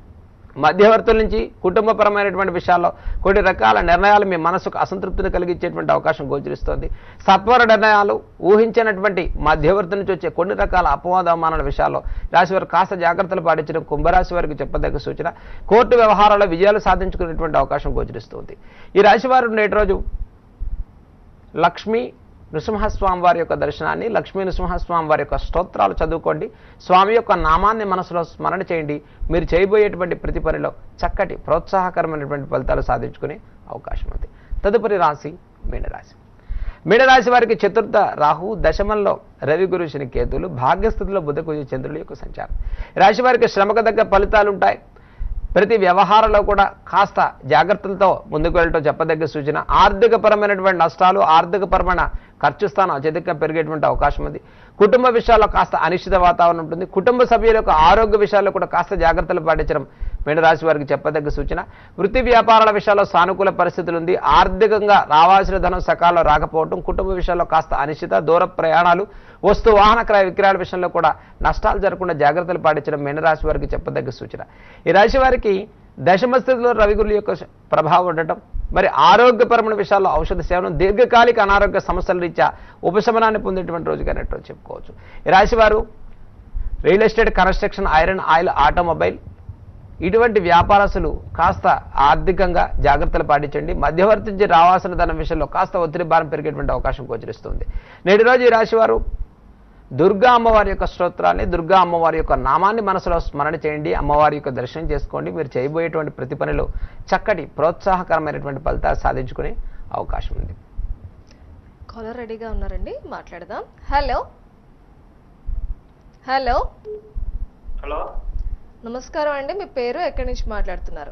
Speaker 2: మధ్యవర్తుల నుంచి కుటుంబపరమైనటువంటి విషయాల్లో కొన్ని రకాల నిర్ణయాలు మీ మనసుకు అసంతృప్తిని కలిగించేటువంటి అవకాశం గోచరిస్తోంది సత్వర నిర్ణయాలు ఊహించినటువంటి మధ్యవర్తి నుంచి వచ్చే కొన్ని రకాల అపవాద అవమానాల విషయాల్లో రాశివారు కాస్త జాగ్రత్తలు పాటించడం కుంభరాశి వారికి చెప్పదగ్గ సూచన కోర్టు వ్యవహారాల్లో విజయాలు సాధించుకునేటువంటి అవకాశం గోచరిస్తుంది ఈ రాశివారు నేటి రోజు లక్ష్మీ నృసింహస్వామి వారి యొక్క దర్శనాన్ని లక్ష్మీ నృసింహస్వామి వారి యొక్క స్తోత్రాలు చదువుకోండి స్వామి యొక్క నామాన్ని మనసులో స్మరణ చేయండి మీరు చేయబోయేటువంటి ప్రతి పనిలో చక్కటి ప్రోత్సాహకరమైనటువంటి ఫలితాలు సాధించుకునే అవకాశం ఉంది తదుపరి రాశి మీనరాశి మీనరాశి వారికి చతుర్థ రాహు దశమంలో రవి గురు శని కేతులు భాగ్యస్థితిలో బుధ కుజ చంద్రుల యొక్క సంచారం ఈ రాశి వారికి శ్రమకు తగ్గ ఫలితాలు ఉంటాయి ప్రతి వ్యవహారంలో కూడా కాస్త జాగ్రత్తలతో ముందుకు వెళ్ళటం చెప్పదగ్గ సూచన ఆర్థికపరమైనటువంటి నష్టాలు ఆర్థికపరమైన ఖర్చు స్థానం అత్యధికంగా పెరిగేటువంటి అవకాశం ఉంది కుటుంబ విషయాల్లో కాస్త అనిశ్చిత వాతావరణం ఉంటుంది కుటుంబ సభ్యుల యొక్క ఆరోగ్య విషయాల్లో కూడా కాస్త జాగ్రత్తలు పాటించడం మీనరాశి వారికి చెప్పదగ్గ సూచన వృత్తి వ్యాపారాల విషయాల్లో సానుకూల పరిస్థితులు ఉంది ఆర్థికంగా రావాల్సిన ధనం సకాలంలో రాకపోవడం కుటుంబ విషయాల్లో కాస్త అనిశ్చిత దూర ప్రయాణాలు వస్తు వాహన క్రయ విక్రయాల విషయంలో కూడా నష్టాలు జరగకుండా జాగ్రత్తలు పాటించడం మీనరాశి వారికి చెప్పదగ్గ సూచన ఈ రాశి వారికి దశమ స్థితిలో రవిగురుల యొక్క ప్రభావం ఉండటం మరి ఆరోగ్యపరమైన విషయాల్లో ఔషధ సేవనం దీర్ఘకాలిక అనారోగ్య సమస్యల రీత్యా ఉపశమనాన్ని పొందేటువంటి రోజుగా అన్నట్టు చెప్పుకోవచ్చు ఈ రాశి వారు real estate construction iron oil automobile ఇటువంటి వ్యాపారస్తులు కాస్త ఆర్థికంగా జాగ్రత్తలు పాటించండి మధ్యవర్తించి రావాల్సిన ధనం విషయంలో కాస్త ఒత్తిడి భారం పెరిగేటువంటి అవకాశం గోచరిస్తుంది నేటి రోజు ఈ రాశివారు దుర్గా అమ్మవారి యొక్క స్తోత్రాన్ని దుర్గా అమ్మవారి యొక్క నామాన్ని మనసులో స్మరణ చేయండి అమ్మవారి యొక్క దర్శనం చేసుకోండి మీరు చేయబోయేటువంటి ప్రతి పనిలో చక్కటి ప్రోత్సాహకరమైనటువంటి ఫలితాలు సాధించుకునే అవకాశం ఉంది
Speaker 1: కాలర్ రెడీగా ఉన్నారండి మాట్లాడదాం హలో హలో
Speaker 3: హలో
Speaker 1: నమస్కారం అండి మీ పేరు ఎక్కడి నుంచి మాట్లాడుతున్నారు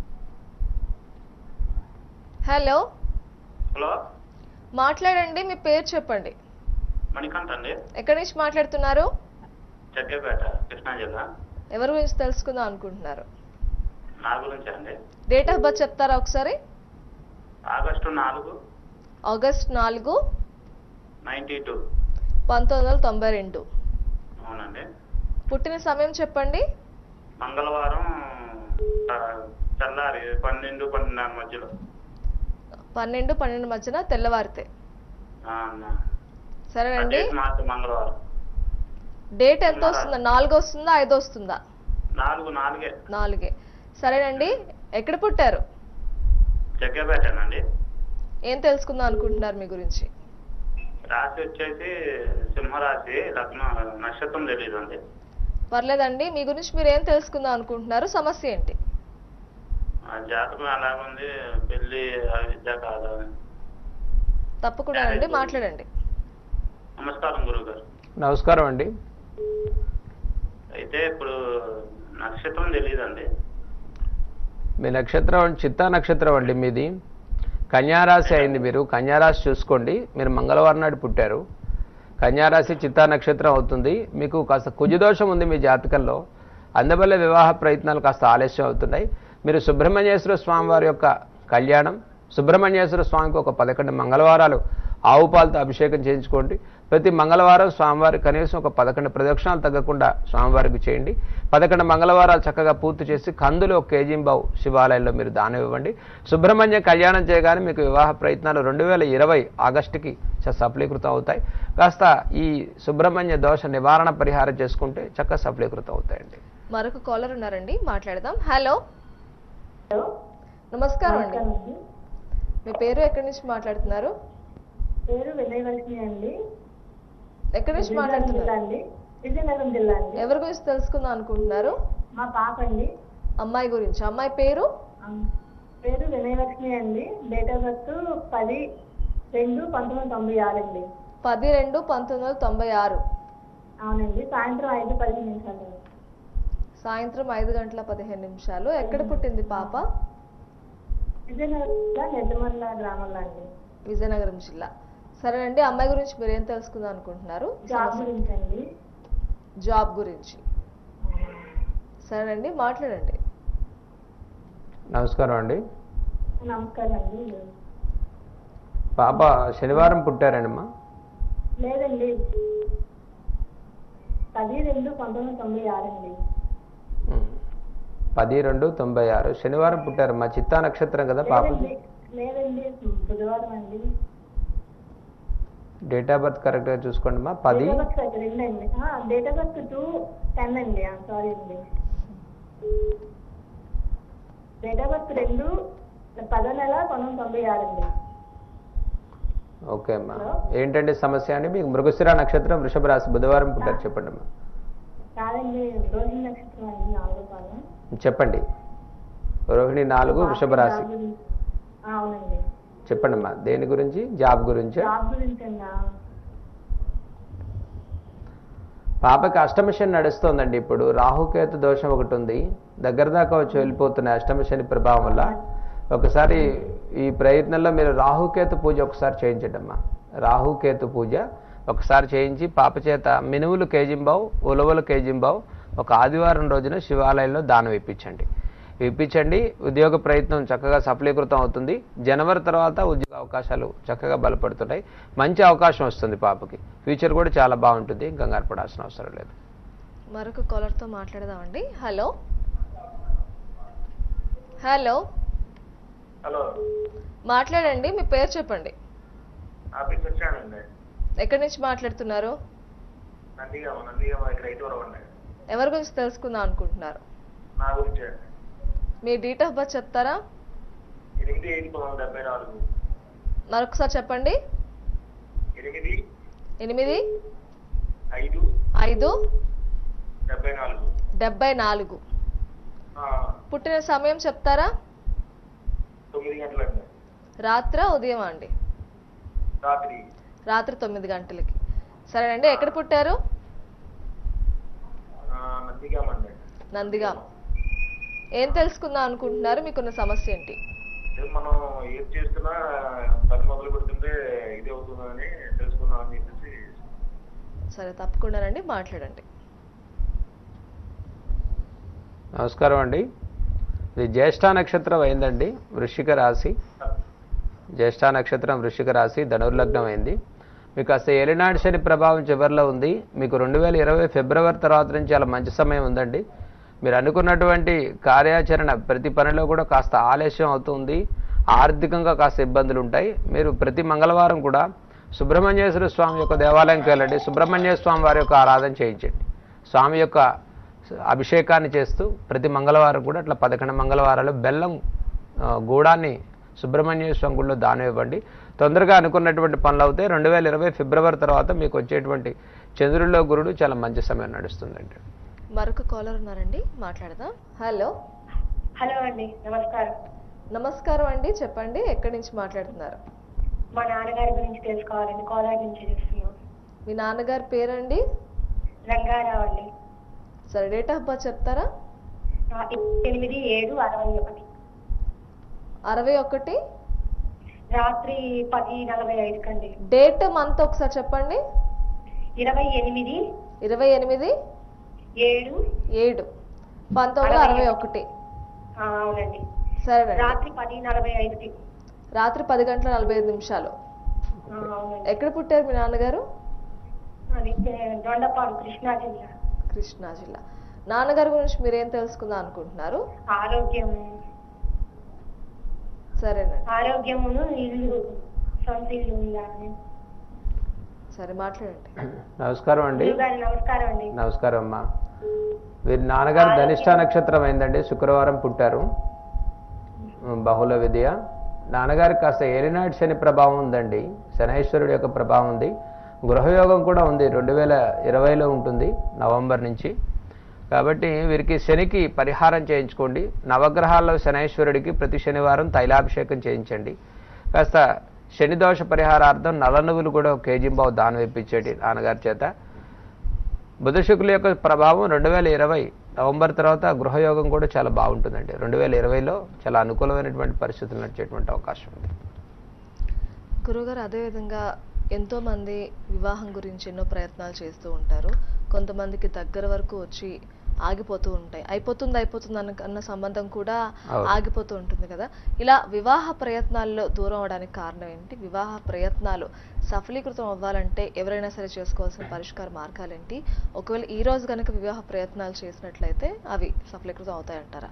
Speaker 1: హలో
Speaker 3: హలో
Speaker 1: మాట్లాడండి మీ పేరు చెప్పండి
Speaker 3: మణికాంత్ అండి
Speaker 1: ఎక్కడి నుంచి మాట్లాడుతున్నారు
Speaker 3: జగ్గపేట కృష్ణా జిల్లా
Speaker 1: ఎవరి గురించి తెలుసుకుందాం అనుకుంటున్నారు
Speaker 3: నా గురించి అండి
Speaker 1: డేట్ ఆఫ్ బర్త్ చెప్తారా ఒకసారి
Speaker 3: ఆగస్టు నాలుగు
Speaker 1: ఆగస్ట్ నాలుగు
Speaker 3: నైంటీ టూ
Speaker 1: పంతొమ్మిది వందల తొంభై రెండు
Speaker 3: అవునండి
Speaker 1: పుట్టిన సమయం చెప్పండి
Speaker 3: మంగళవారం ఆ, తెల్లారి పన్నెండు పన్నెండున్నర మధ్యలో
Speaker 1: పన్నెండు పన్నెండు మధ్యన తెల్లవారితే
Speaker 3: ఆ, అన్న. ఆ
Speaker 1: సరేనండి
Speaker 3: డేట్ మార్చి మంగళవారం
Speaker 1: డేట్ ఎంత వస్తుందా నాలుగు వస్తుందా ఐదు వస్తుందా
Speaker 3: నాలుగు నాలుగే
Speaker 1: నాలుగే సరేనండి ఎక్కడ పుట్టారు
Speaker 3: జగ్గపేటనండి
Speaker 1: ఏం తెలుసుకుందాం అనుకుంటున్నారు మీ గురించి
Speaker 3: రాశి వచ్చేసి సింహరాశి లగ్నం నక్షత్రం తెలియదు అండి
Speaker 1: పర్లేదండి మీ గురించి మీరు ఏం తెలుసుకుందాం అనుకుంటున్నారు సమస్య ఏంటి
Speaker 3: ఆ జాతకం ఎలాగుంది పెళ్లి విద్య కాదు
Speaker 1: తప్పకుండా అండి మాట్లాడండి
Speaker 3: నమస్కారం గురువు గారు
Speaker 2: నమస్కారం అండి
Speaker 3: అయితే ఇప్పుడు నక్షత్రం తెలియదండి
Speaker 2: మీ నక్షత్రం చిత్తా నక్షత్రం అండి మీది కన్యారాశి అయింది మీరు కన్యారాశి చూసుకోండి మీరు మంగళవారం నాడు పుట్టారు కన్యారాశి చిత్తా నక్షత్రం అవుతుంది మీకు కాస్త కుజదోషం ఉంది మీ జాతకంలో అందువల్ల వివాహ ప్రయత్నాలు కాస్త ఆలస్యం అవుతున్నాయి మీరు సుబ్రహ్మణ్యేశ్వర స్వామి వారి యొక్క కళ్యాణం సుబ్రహ్మణ్యేశ్వర స్వామికి ఒక పదకొండు మంగళవారాలు ఆవు పాలతో అభిషేకం చేయించుకోండి ప్రతి మంగళవారం స్వామివారి కనీసం ఒక పదకొండు ప్రదక్షిణాలు తగ్గకుండా స్వామివారికి చేయండి పదకొండు మంగళవారాలు చక్కగా పూర్తి చేసి కందులు ఒక కేజీ బావు శివాలయంలో మీరు దానం ఇవ్వండి సుబ్రహ్మణ్య కళ్యాణం చేయగానే మీకు వివాహ ప్రయత్నాలు రెండు వేల ఇరవై ఆగస్టుకి చ- సఫలీకృతం అవుతాయి కాస్త ఈ సుబ్రహ్మణ్య దోష నివారణ పరిహారం చేసుకుంటే చక్కగా సఫలీకృతం అవుతాయండి
Speaker 1: మరొక కాలర్ ఉన్నారండి మాట్లాడదాం హలో
Speaker 4: హలో
Speaker 1: నమస్కారం అండి
Speaker 4: నమస్కారం అండి.
Speaker 1: మీ పేరు ఎక్కడి నుంచి మాట్లాడుతున్నారు
Speaker 4: పేరు విజయలక్ష్మి అండి
Speaker 1: ఎక్కడి నుంచి
Speaker 4: విజయనగరం జిల్లా
Speaker 1: మాట్లాడుతున్నారు
Speaker 4: అండి విజయనగరం జిల్లా అండి
Speaker 1: ఎవరి గురించి తెలుసుకుందాం అనుకుంటున్నారు
Speaker 4: మా పాప అండి
Speaker 1: అమ్మాయి గురించి అమ్మాయి పేరు
Speaker 4: ఆ, పేరు వినయలక్ష్మి అండి డేట్ ఆఫ్ బర్త్ పది రెండు పంతొమ్మిది వందల తొంభై ఆరు అండి
Speaker 1: పది రెండు పంతొమ్మిది వందల తొంభై ఆరు
Speaker 4: అవునండి సాయంత్రం ఐదు పదిహేను నిమిషాలు
Speaker 1: సాయంత్రం ఐదు గంటల పదిహేను నిమిషాలు ఎక్కడ పుట్టింది పాప
Speaker 4: విజయనగరం జిల్లా నెద్దమల్ల గ్రామంలో అండి
Speaker 1: విజయనగరం జిల్లా సరేనండి అమ్మాయి గురించి మీరు ఏం తెలుసుకుందాం అనుకుంటున్నారు
Speaker 4: జాబ్
Speaker 1: సమస్య-
Speaker 4: గురించి అండి
Speaker 1: జాబ్ గురించి సరేనండి మాట్లాడండి
Speaker 2: నమస్కారం అండి
Speaker 4: నమస్కారం అండి
Speaker 2: పాప శనివారం పుట్టారండమ్మా
Speaker 4: లేదండి పది రెండు పంతొమ్మిది వందల తొంభై ఆరు అండి
Speaker 2: ఉమ్. పది రెండు తొంభై ఆరు శనివారం పుట్టారమ్మా చిత్తా నక్షత్రం కదా పాప
Speaker 4: లేదండి లేదండి బుధవారం అండి
Speaker 2: డేట్ ఆఫ్ బర్త్ కరెక్ట్గా చూసుకోండి అమ్మా పది
Speaker 4: డేట్ ఆఫ్ బర్త్ రెండు అండి date of birth two ten అండి సారీ అండి డేట్ ఆఫ్ బర్త్ రెండు పదో నెల పంతొమ్మిది వందల తొంభై ఆరు అండి
Speaker 2: ఓకే అమ్మా
Speaker 4: హలో.
Speaker 2: ఏంటండి సమస్య అండి మీకు మృగశిర నక్షత్రం వృషభ రాశి బుధవారం పుట్టారు చెప్పండి అమ్మా
Speaker 4: కాదండి రోహిణి నక్షత్రం అండి నాలుగో పాదం
Speaker 2: చెప్పండి రోహిణి నాలుగు వృషభ రాశి
Speaker 4: జాబ్ గురించి- ఆ, అవునండి
Speaker 2: చెప్పండి అమ్మా దేని గురించి జాబ్ గురించి
Speaker 4: జాబ్ గురించి అండి
Speaker 2: పాపకి అష్టమశని నడుస్తోందండి ఇప్పుడు రాహుకేతు దోషం ఒకటి ఉంది దగ్గర దాకా వచ్చి వెళ్ళిపోతున్నాయి అష్టమశని ప్రభావం వల్ల ఒకసారి ఈ ప్రయత్నంలో మీరు రాహుకేతు పూజ ఒకసారి చేయించండి అమ్మా రాహుకేతు పూజ ఒకసారి చేయించి పాప చేత మినువులు కేజింబావు ఉలవలు కేజింబావు ఒక ఆదివారం రోజున శివాలయంలో దానం ఇప్పించండి ఇప్పించండి ఉద్యోగ ప్రయత్నం చక్కగా సఫలీకృతం అవుతుంది జనవరి తర్వాత ఉద్యోగ అవకాశాలు చక్కగా బలపడుతున్నాయి మంచి అవకాశం వస్తుంది పాపకి ఫ్యూచర్ కూడా చాలా బాగుంటుంది కంగారు పడాల్సిన అవసరం లేదు
Speaker 1: మరొక కాలర్తో మాట్లాడదామండి హలో హలో
Speaker 5: హలో
Speaker 1: మాట్లాడండి మీ పేరు చెప్పండి
Speaker 5: ఆఫీస్ వచ్చానండి
Speaker 1: ఎక్కడి నుంచి మాట్లాడుతున్నారు
Speaker 5: నందిగామ నందిగామ ఇక్కడ ఐదువరం అండి
Speaker 1: ఎవరి గురించి తెలుసుకుందాం అనుకుంటున్నారు
Speaker 5: నా గురించి అండి
Speaker 1: మీ డేట్ ఆఫ్ బర్త్ చెప్తారా
Speaker 5: ఎనిమిది ఐదు పంతొమ్మిది డెబ్బై నాలుగు
Speaker 1: మరొకసారి చెప్పండి
Speaker 5: ఎనిమిది
Speaker 1: ఎనిమిది
Speaker 5: ఐదు
Speaker 1: ఐదు
Speaker 5: డెబ్బై నాలుగు
Speaker 1: డెబ్బై నాలుగు
Speaker 5: ఆ,
Speaker 1: పుట్టిన సమయం చెప్తారా
Speaker 5: తొమ్మిది గంటలండి
Speaker 1: రాత్ర ఉదయం అండి
Speaker 5: రాత్రి
Speaker 1: రాత్రి తొమ్మిది గంటలకి సరేనండి ఎక్కడ పుట్టారు
Speaker 5: ఆ, నందిగామ అండి
Speaker 1: నందిగా ఏం తెలుసుకుందాం అనుకుంటున్నారు మీకున్న సమస్య ఏంటి
Speaker 5: అదే మనం ఏం చేస్తున్నా పని మొదలు పెడుతుంటే ఇది అవుతుందని తెలుసుకుందాం అని చెప్పేసి
Speaker 1: సరే తప్పకుండానండి మాట్లాడండి
Speaker 2: నమస్కారం అండి ఇది జ్యేష్ఠ నక్షత్రం అయిందండి వృశ్చిక రాశి జ్యేష్ఠ నక్షత్రం వృశ్చిక రాశి ధనుర్లగ్నం అయింది మీకు అసలు ఏలినాడు శని ప్రభావం చివరిలో ఉంది మీకు రెండు వేల ఇరవై ఫిబ్రవరి తర్వాత నుంచి చాలా మంచి సమయం ఉందండి మీరు అనుకున్నటువంటి కార్యాచరణ ప్రతి పనిలో కూడా కాస్త ఆలస్యం అవుతుంది ఆర్థికంగా కాస్త ఇబ్బందులు ఉంటాయి మీరు ప్రతి మంగళవారం కూడా సుబ్రహ్మణ్యేశ్వర స్వామి యొక్క దేవాలయంకి వెళ్ళండి సుబ్రహ్మణ్య స్వామి వారి యొక్క ఆరాధన చేయించండి స్వామి యొక్క అభిషేకాన్ని చేస్తూ ప్రతి మంగళవారం కూడా అట్లా పదకొండు మంగళవారాలు బెల్లం ఆ, గూడాన్ని సుబ్రహ్మణ్య స్వామి గుడిలో దానం ఇవ్వండి తొందరగా అనుకున్నటువంటి పనులు అవుతాయి రెండు వేల ఇరవై ఫిబ్రవరి తర్వాత మీకు వచ్చేటువంటి చంద్రుల్లో గురుడు చాలా మంచి సమయం నడుస్తుందండి
Speaker 1: మరొక కాలర్ ఉన్నారండి మాట్లాడదాం హలో
Speaker 4: హలో అండి నమస్కారం
Speaker 1: నమస్కారం అండి చెప్పండి ఎక్కడి నుంచి మాట్లాడుతున్నారు
Speaker 4: మా నాన్నగారి గురించి తెలుసుకోవాలండి కోలార్ నుంచి చూస్తున్నాం
Speaker 1: మీ నాన్నగారి పేరండి
Speaker 4: రంగారావు అండి
Speaker 1: సరే డేట్ ఆఫ్ బర్త్ చెప్తారా
Speaker 4: ఆ, ఎనిమిది ఏడు అరవై ఒకటి
Speaker 1: అరవై ఒకటి
Speaker 4: రాత్రి పది నలభై ఐదు కండి
Speaker 1: డేట్ మంత్ ఒకసారి చెప్పండి
Speaker 4: ఇరవై ఎనిమిది
Speaker 1: ఇరవై ఎనిమిది
Speaker 4: ఏడు
Speaker 1: ఏడు పంతొమ్మిది అరవై ఒకటి
Speaker 4: ఆ, అవునండి
Speaker 1: సరేనండి
Speaker 4: రాత్రి పది నలభై ఐదుకి
Speaker 1: రాత్రి పది గంటల నలభై ఐదు నిమిషాలు
Speaker 4: ఆ, అవునండి
Speaker 1: ఎక్కడ పుట్టారు మీ నాన్నగారు
Speaker 4: అది ఏ, దొండపాడు కృష్ణా జిల్లా
Speaker 1: కృష్ణా జిల్లా నాన్నగారి గురించి మీరేం తెలుసుకుందాం అనుకుంటున్నారు
Speaker 4: ఆరోగ్యం
Speaker 1: సరేనండి
Speaker 4: ఆరోగ్యమును ఇల్లు సొంత ఇల్లు ఉందా అని
Speaker 1: సరే మాట్లాడండి
Speaker 2: నమస్కారం అండి
Speaker 4: గురుగారు నమస్కారం అండి
Speaker 2: నమస్కారం అమ్మా వీరి నాన్నగారు ధనిష్ట నక్షత్రం అయిందండి శుక్రవారం పుట్టారు ఉమ్, బహుళ విద్య నాన్నగారికి కాస్త ఏలినాటి శని ప్రభావం ఉందండి శనైశ్వరుడు యొక్క ప్రభావం ఉంది గృహయోగం కూడా ఉంది రెండు వేల ఇరవైలో ఉంటుంది నవంబర్ నుంచి కాబట్టి వీరికి శనికి పరిహారం చేయించుకోండి నవగ్రహాల్లో శనైశ్వరుడికి ప్రతి శనివారం తైలాభిషేకం చేయించండి కాస్త శని దోష పరిహారార్థం నల్ల నువ్వులు కూడా ఒక కేజీ బావు దానం ఇప్పించండి నాన్నగారి చేత బుధ శుక్ల యొక్క ప్రభావం రెండు వేల ఇరవై నవంబర్ తర్వాత గృహయోగం కూడా చాలా బాగుంటుందండి రెండు వేల ఇరవైలో చాలా అనుకూలమైనటువంటి పరిస్థితులు నడిచేటువంటి అవకాశం ఉంది
Speaker 1: గురుగారు అదేవిధంగా ఎంతో మంది వివాహం గురించి ఎన్నో ప్రయత్నాలు చేస్తూ ఉంటారు కొంతమందికి దగ్గర వరకు వచ్చి ఆగిపోతూ ఉంటాయి అయిపోతుంది అయిపోతుంది అన్న అన్న సంబంధం కూడా
Speaker 2: అవును.
Speaker 1: ఆగిపోతూ ఉంటుంది కదా ఇలా వివాహ ప్రయత్నాల్లో దూరం అవడానికి కారణం ఏంటి వివాహ ప్రయత్నాలు సఫలీకృతం అవ్వాలంటే ఎవరైనా సరే చేసుకోవాల్సిన పరిష్కార మార్గాలు ఏంటి ఒకవేళ ఈ రోజు కనుక వివాహ ప్రయత్నాలు చేసినట్లయితే అవి సఫలీకృతం అవుతాయంటారా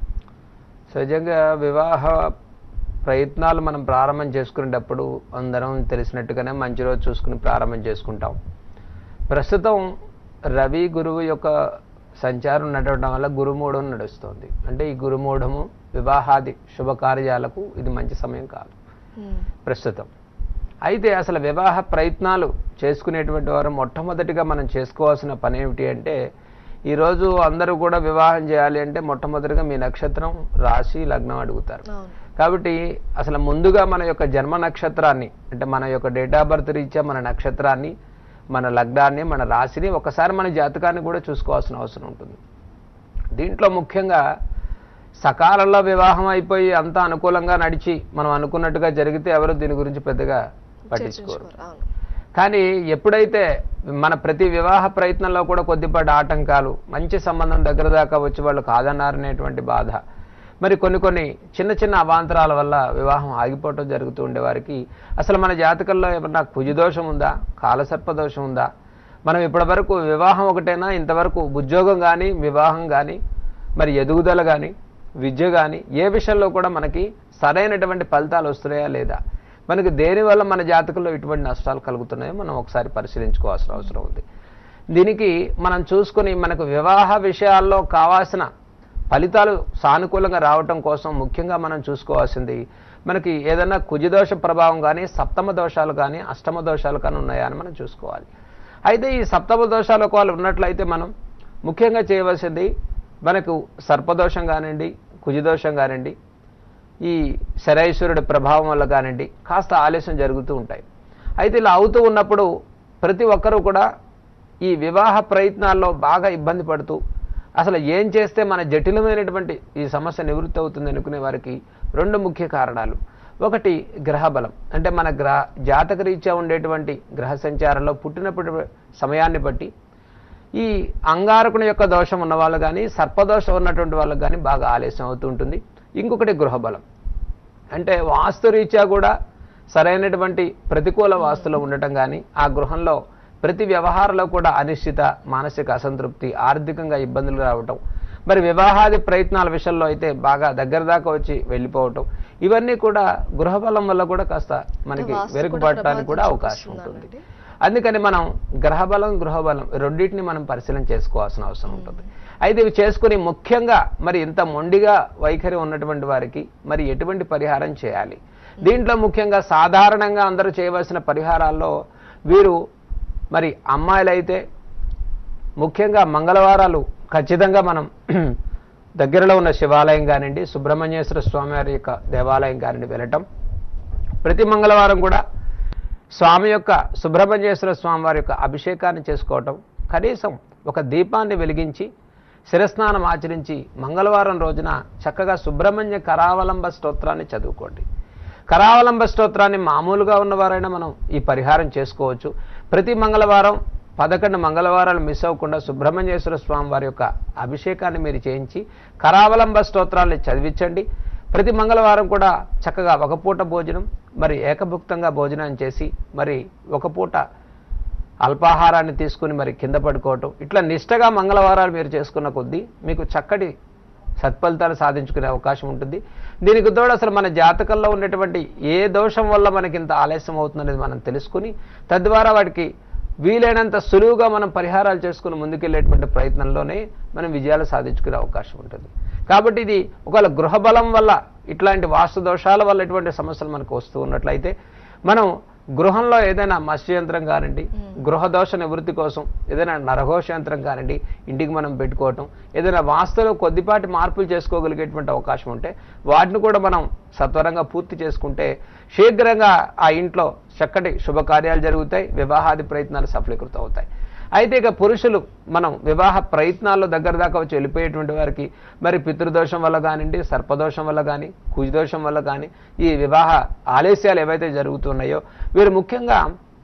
Speaker 2: సహజంగా వివాహ ప్రయత్నాలు మనం ప్రారంభం చేసుకునేటప్పుడు అందరం తెలిసినట్టుగానే మంచి రోజు చూసుకుని ప్రారంభం చేసుకుంటాం ప్రస్తుతం రవి గురువు యొక్క సంచారం నడవడం వల్ల గురుమూఢం నడుస్తుంది అంటే ఈ గురుమూఢము వివాహాది శుభకార్యాలకు ఇది మంచి సమయం కాదు
Speaker 1: హ్మ్.
Speaker 2: ప్రస్తుతం అయితే అసలు వివాహ ప్రయత్నాలు చేసుకునేటువంటి వారు మొట్టమొదటిగా మనం చేసుకోవాల్సిన పని ఏమిటి అంటే ఈరోజు అందరూ కూడా వివాహం చేయాలి అంటే మొట్టమొదటిగా మీ నక్షత్రం రాశి లగ్నం అడుగుతారు
Speaker 1: అవును
Speaker 2: కాబట్టి అసలు ముందుగా మన యొక్క జన్మ నక్షత్రాన్ని అంటే మన యొక్క డేట్ ఆఫ్ బర్త్ రీత్యా మన నక్షత్రాన్ని మన లగ్నాన్ని మన రాశిని ఒకసారి మన జాతకాన్ని కూడా చూసుకోవాల్సిన అవసరం ఉంటుంది దీంట్లో ముఖ్యంగా సకాలంలో వివాహం అయిపోయి అంతా అనుకూలంగా నడిచి మనం అనుకున్నట్టుగా జరిగితే ఎవరు దీని గురించి పెద్దగా పట్టించుకోరు
Speaker 1: చర్చించుకోరు అవును
Speaker 2: కానీ ఎప్పుడైతే మన ప్రతి వివాహ ప్రయత్నంలో కూడా కొద్దిపాటి ఆటంకాలు మంచి సంబంధం దగ్గర దాకా వచ్చి వాళ్ళు కాదన్నారనేటువంటి బాధ మరి కొన్ని కొన్ని చిన్న చిన్న అవాంతరాల వల్ల వివాహం ఆగిపోవటం జరుగుతూ ఉండే వారికి అసలు మన జాతకంలో ఏమన్నా కుజదోషం ఉందా కాలసర్ప దోషం ఉందా మనం ఇప్పటివరకు వివాహం ఒకటేనా ఇంతవరకు ఉద్యోగం కానీ వివాహం కానీ మరి ఎదుగుదల కానీ విద్య కానీ ఏ విషయంలో కూడా మనకి సరైనటువంటి ఫలితాలు వస్తున్నాయా లేదా మనకి దేనివల్ల మన జాతకంలో ఇటువంటి నష్టాలు కలుగుతున్నాయో మనం ఒకసారి పరిశీలించుకోవాల్సిన అవసరం ఉంది దీనికి మనం చూసుకుని మనకు వివాహ విషయాల్లో కావాల్సిన ఫలితాలు సానుకూలంగా రావటం కోసం ముఖ్యంగా మనం చూసుకోవాల్సింది మనకి ఏదైనా కుజదోష ప్రభావం కానీ సప్తమ దోషాలు కానీ అష్టమ దోషాలు కానీ ఉన్నాయా అని మనం చూసుకోవాలి అయితే ఈ సప్తమ దోషాలు ఒకవేళ ఉన్నట్లయితే మనం ముఖ్యంగా చేయవలసింది మనకు సర్పదోషం కానివ్వండి కుజదోషం కానివ్వండి ఈ శరైశ్వరుడి ప్రభావం వల్ల కానివ్వండి కాస్త ఆలస్యం జరుగుతూ ఉంటాయి అయితే ఇలా అవుతూ ఉన్నప్పుడు ప్రతి ఒక్కరూ కూడా ఈ వివాహ ప్రయత్నాల్లో బాగా ఇబ్బంది పడుతూ అసలు ఏం చేస్తే మన జటిలమైనటువంటి ఈ సమస్య నివృత్తి అవుతుంది అనుకునే వారికి రెండు ముఖ్య కారణాలు ఒకటి గ్రహబలం అంటే మన గ్రహ జాతక రీత్యా ఉండేటువంటి గ్రహ సంచారంలో పుట్టినప్పుడు సమయాన్ని బట్టి ఈ అంగారకుని యొక్క దోషం ఉన్న వాళ్ళు కానీ సర్పదోషం ఉన్నటువంటి వాళ్ళకి కానీ బాగా ఆలస్యం అవుతూ ఉంటుంది ఇంకొకటి గృహబలం అంటే వాస్తు రీత్యా కూడా సరైనటువంటి ప్రతికూల వాస్తులో ఉండటం కానీ ఆ గృహంలో ప్రతి వ్యవహారంలో కూడా అనిశ్చిత మానసిక అసంతృప్తి ఆర్థికంగా ఇబ్బందులు రావటం మరి వివాహాది ప్రయత్నాల విషయంలో అయితే బాగా దగ్గర దాకా వచ్చి వెళ్ళిపోవటం ఇవన్నీ కూడా గృహబలం వల్ల కూడా కాస్త మనకి
Speaker 1: వాస్తు కూడా
Speaker 2: వెనుకబడటానికి కూడా
Speaker 1: ప్రభావితం
Speaker 2: అవకాశం
Speaker 1: చూపిస్తుందా
Speaker 2: ఉంటుంది
Speaker 1: అండి?
Speaker 2: అందుకని మనం గ్రహబలం గృహబలం రెండింటిని మనం పరిశీలన చేసుకోవాల్సిన అవసరం ఉంటుంది అయితే ఇవి చేసుకుని ముఖ్యంగా మరి ఇంత మొండిగా వైఖరి ఉన్నటువంటి వారికి మరి ఎటువంటి పరిహారం చేయాలి దీంట్లో ముఖ్యంగా సాధారణంగా అందరూ చేయవలసిన పరిహారాల్లో వీరు మరి అమ్మాయిలైతే ముఖ్యంగా మంగళవారాలు ఖచ్చితంగా మనం దగ్గరలో ఉన్న శివాలయం కానివ్వండి సుబ్రహ్మణ్యేశ్వర స్వామి వారి యొక్క దేవాలయం కానివ్వండి వెళ్ళటం ప్రతి మంగళవారం కూడా స్వామి యొక్క సుబ్రహ్మణ్యేశ్వర స్వామి వారి యొక్క అభిషేకాన్ని చేసుకోవటం కనీసం ఒక దీపాన్ని వెలిగించి శిరస్నానం ఆచరించి మంగళవారం రోజున చక్కగా సుబ్రహ్మణ్య కరావలంబ స్తోత్రాన్ని చదువుకోండి కరావలంబ స్తోత్రాన్ని మామూలుగా ఉన్నవారైనా మనం ఈ పరిహారం చేసుకోవచ్చు ప్రతి మంగళవారం పదకొండు మంగళవారాలు మిస్ అవ్వకుండా సుబ్రహ్మణ్యేశ్వర స్వామి వారి యొక్క అభిషేకాన్ని మీరు చేయించి కరావలంబ స్తోత్రాన్ని చదివించండి ప్రతి మంగళవారం కూడా చక్కగా ఒక పూట భోజనం మరి ఏకభుక్తంగా భోజనం చేసి మరి ఒక పూట అల్పాహారాన్ని తీసుకుని మరి కింద పడుకోవటం ఇట్లా నిష్టగా మంగళవారాలు మీరు చేసుకున్న కొద్దీ మీకు చక్కటి సత్ఫలితాలు సాధించుకునే అవకాశం ఉంటుంది దీనికి తోడు అసలు మన జాతకంలో ఉన్నటువంటి ఏ దోషం వల్ల మనకి ఇంత ఆలస్యం అవుతుందనేది మనం తెలుసుకుని తద్వారా వాటికి వీలైనంత సులువుగా మనం పరిహారాలు చేసుకుని ముందుకెళ్లేటువంటి ప్రయత్నంలోనే మనం విజయాలు సాధించుకునే అవకాశం ఉంటుంది కాబట్టి ఇది ఒకవేళ గృహబలం వల్ల ఇట్లాంటి వాస్తు దోషాల వల్ల ఇటువంటి సమస్యలు మనకు వస్తూ ఉన్నట్లయితే మనం గృహంలో ఏదైనా మత్స్య యంత్రం కానివ్వండి గృహదోష నివృత్తి కోసం ఏదైనా నరఘోష యంత్రం కానివ్వండి ఇంటికి మనం పెట్టుకోవటం ఏదైనా వాస్తులో కొద్దిపాటి మార్పులు చేసుకోగలిగేటువంటి అవకాశం ఉంటే వాటిని కూడా మనం సత్వరంగా పూర్తి చేసుకుంటే శీఘ్రంగా ఆ ఇంట్లో చక్కటి శుభకార్యాలు జరుగుతాయి వివాహాది ప్రయత్నాలు సఫలీకృతం అవుతాయి అయితే ఇక పురుషులు మనం వివాహ ప్రయత్నాల్లో దగ్గర దాకా వచ్చి వెళ్ళిపోయేటువంటి వారికి మరి పితృదోషం వల్ల కానివ్వండి సర్పదోషం వల్ల కానీ కుజదోషం వల్ల కానీ ఈ వివాహ ఆలస్యాలు ఏవైతే జరుగుతున్నాయో వీరు ముఖ్యంగా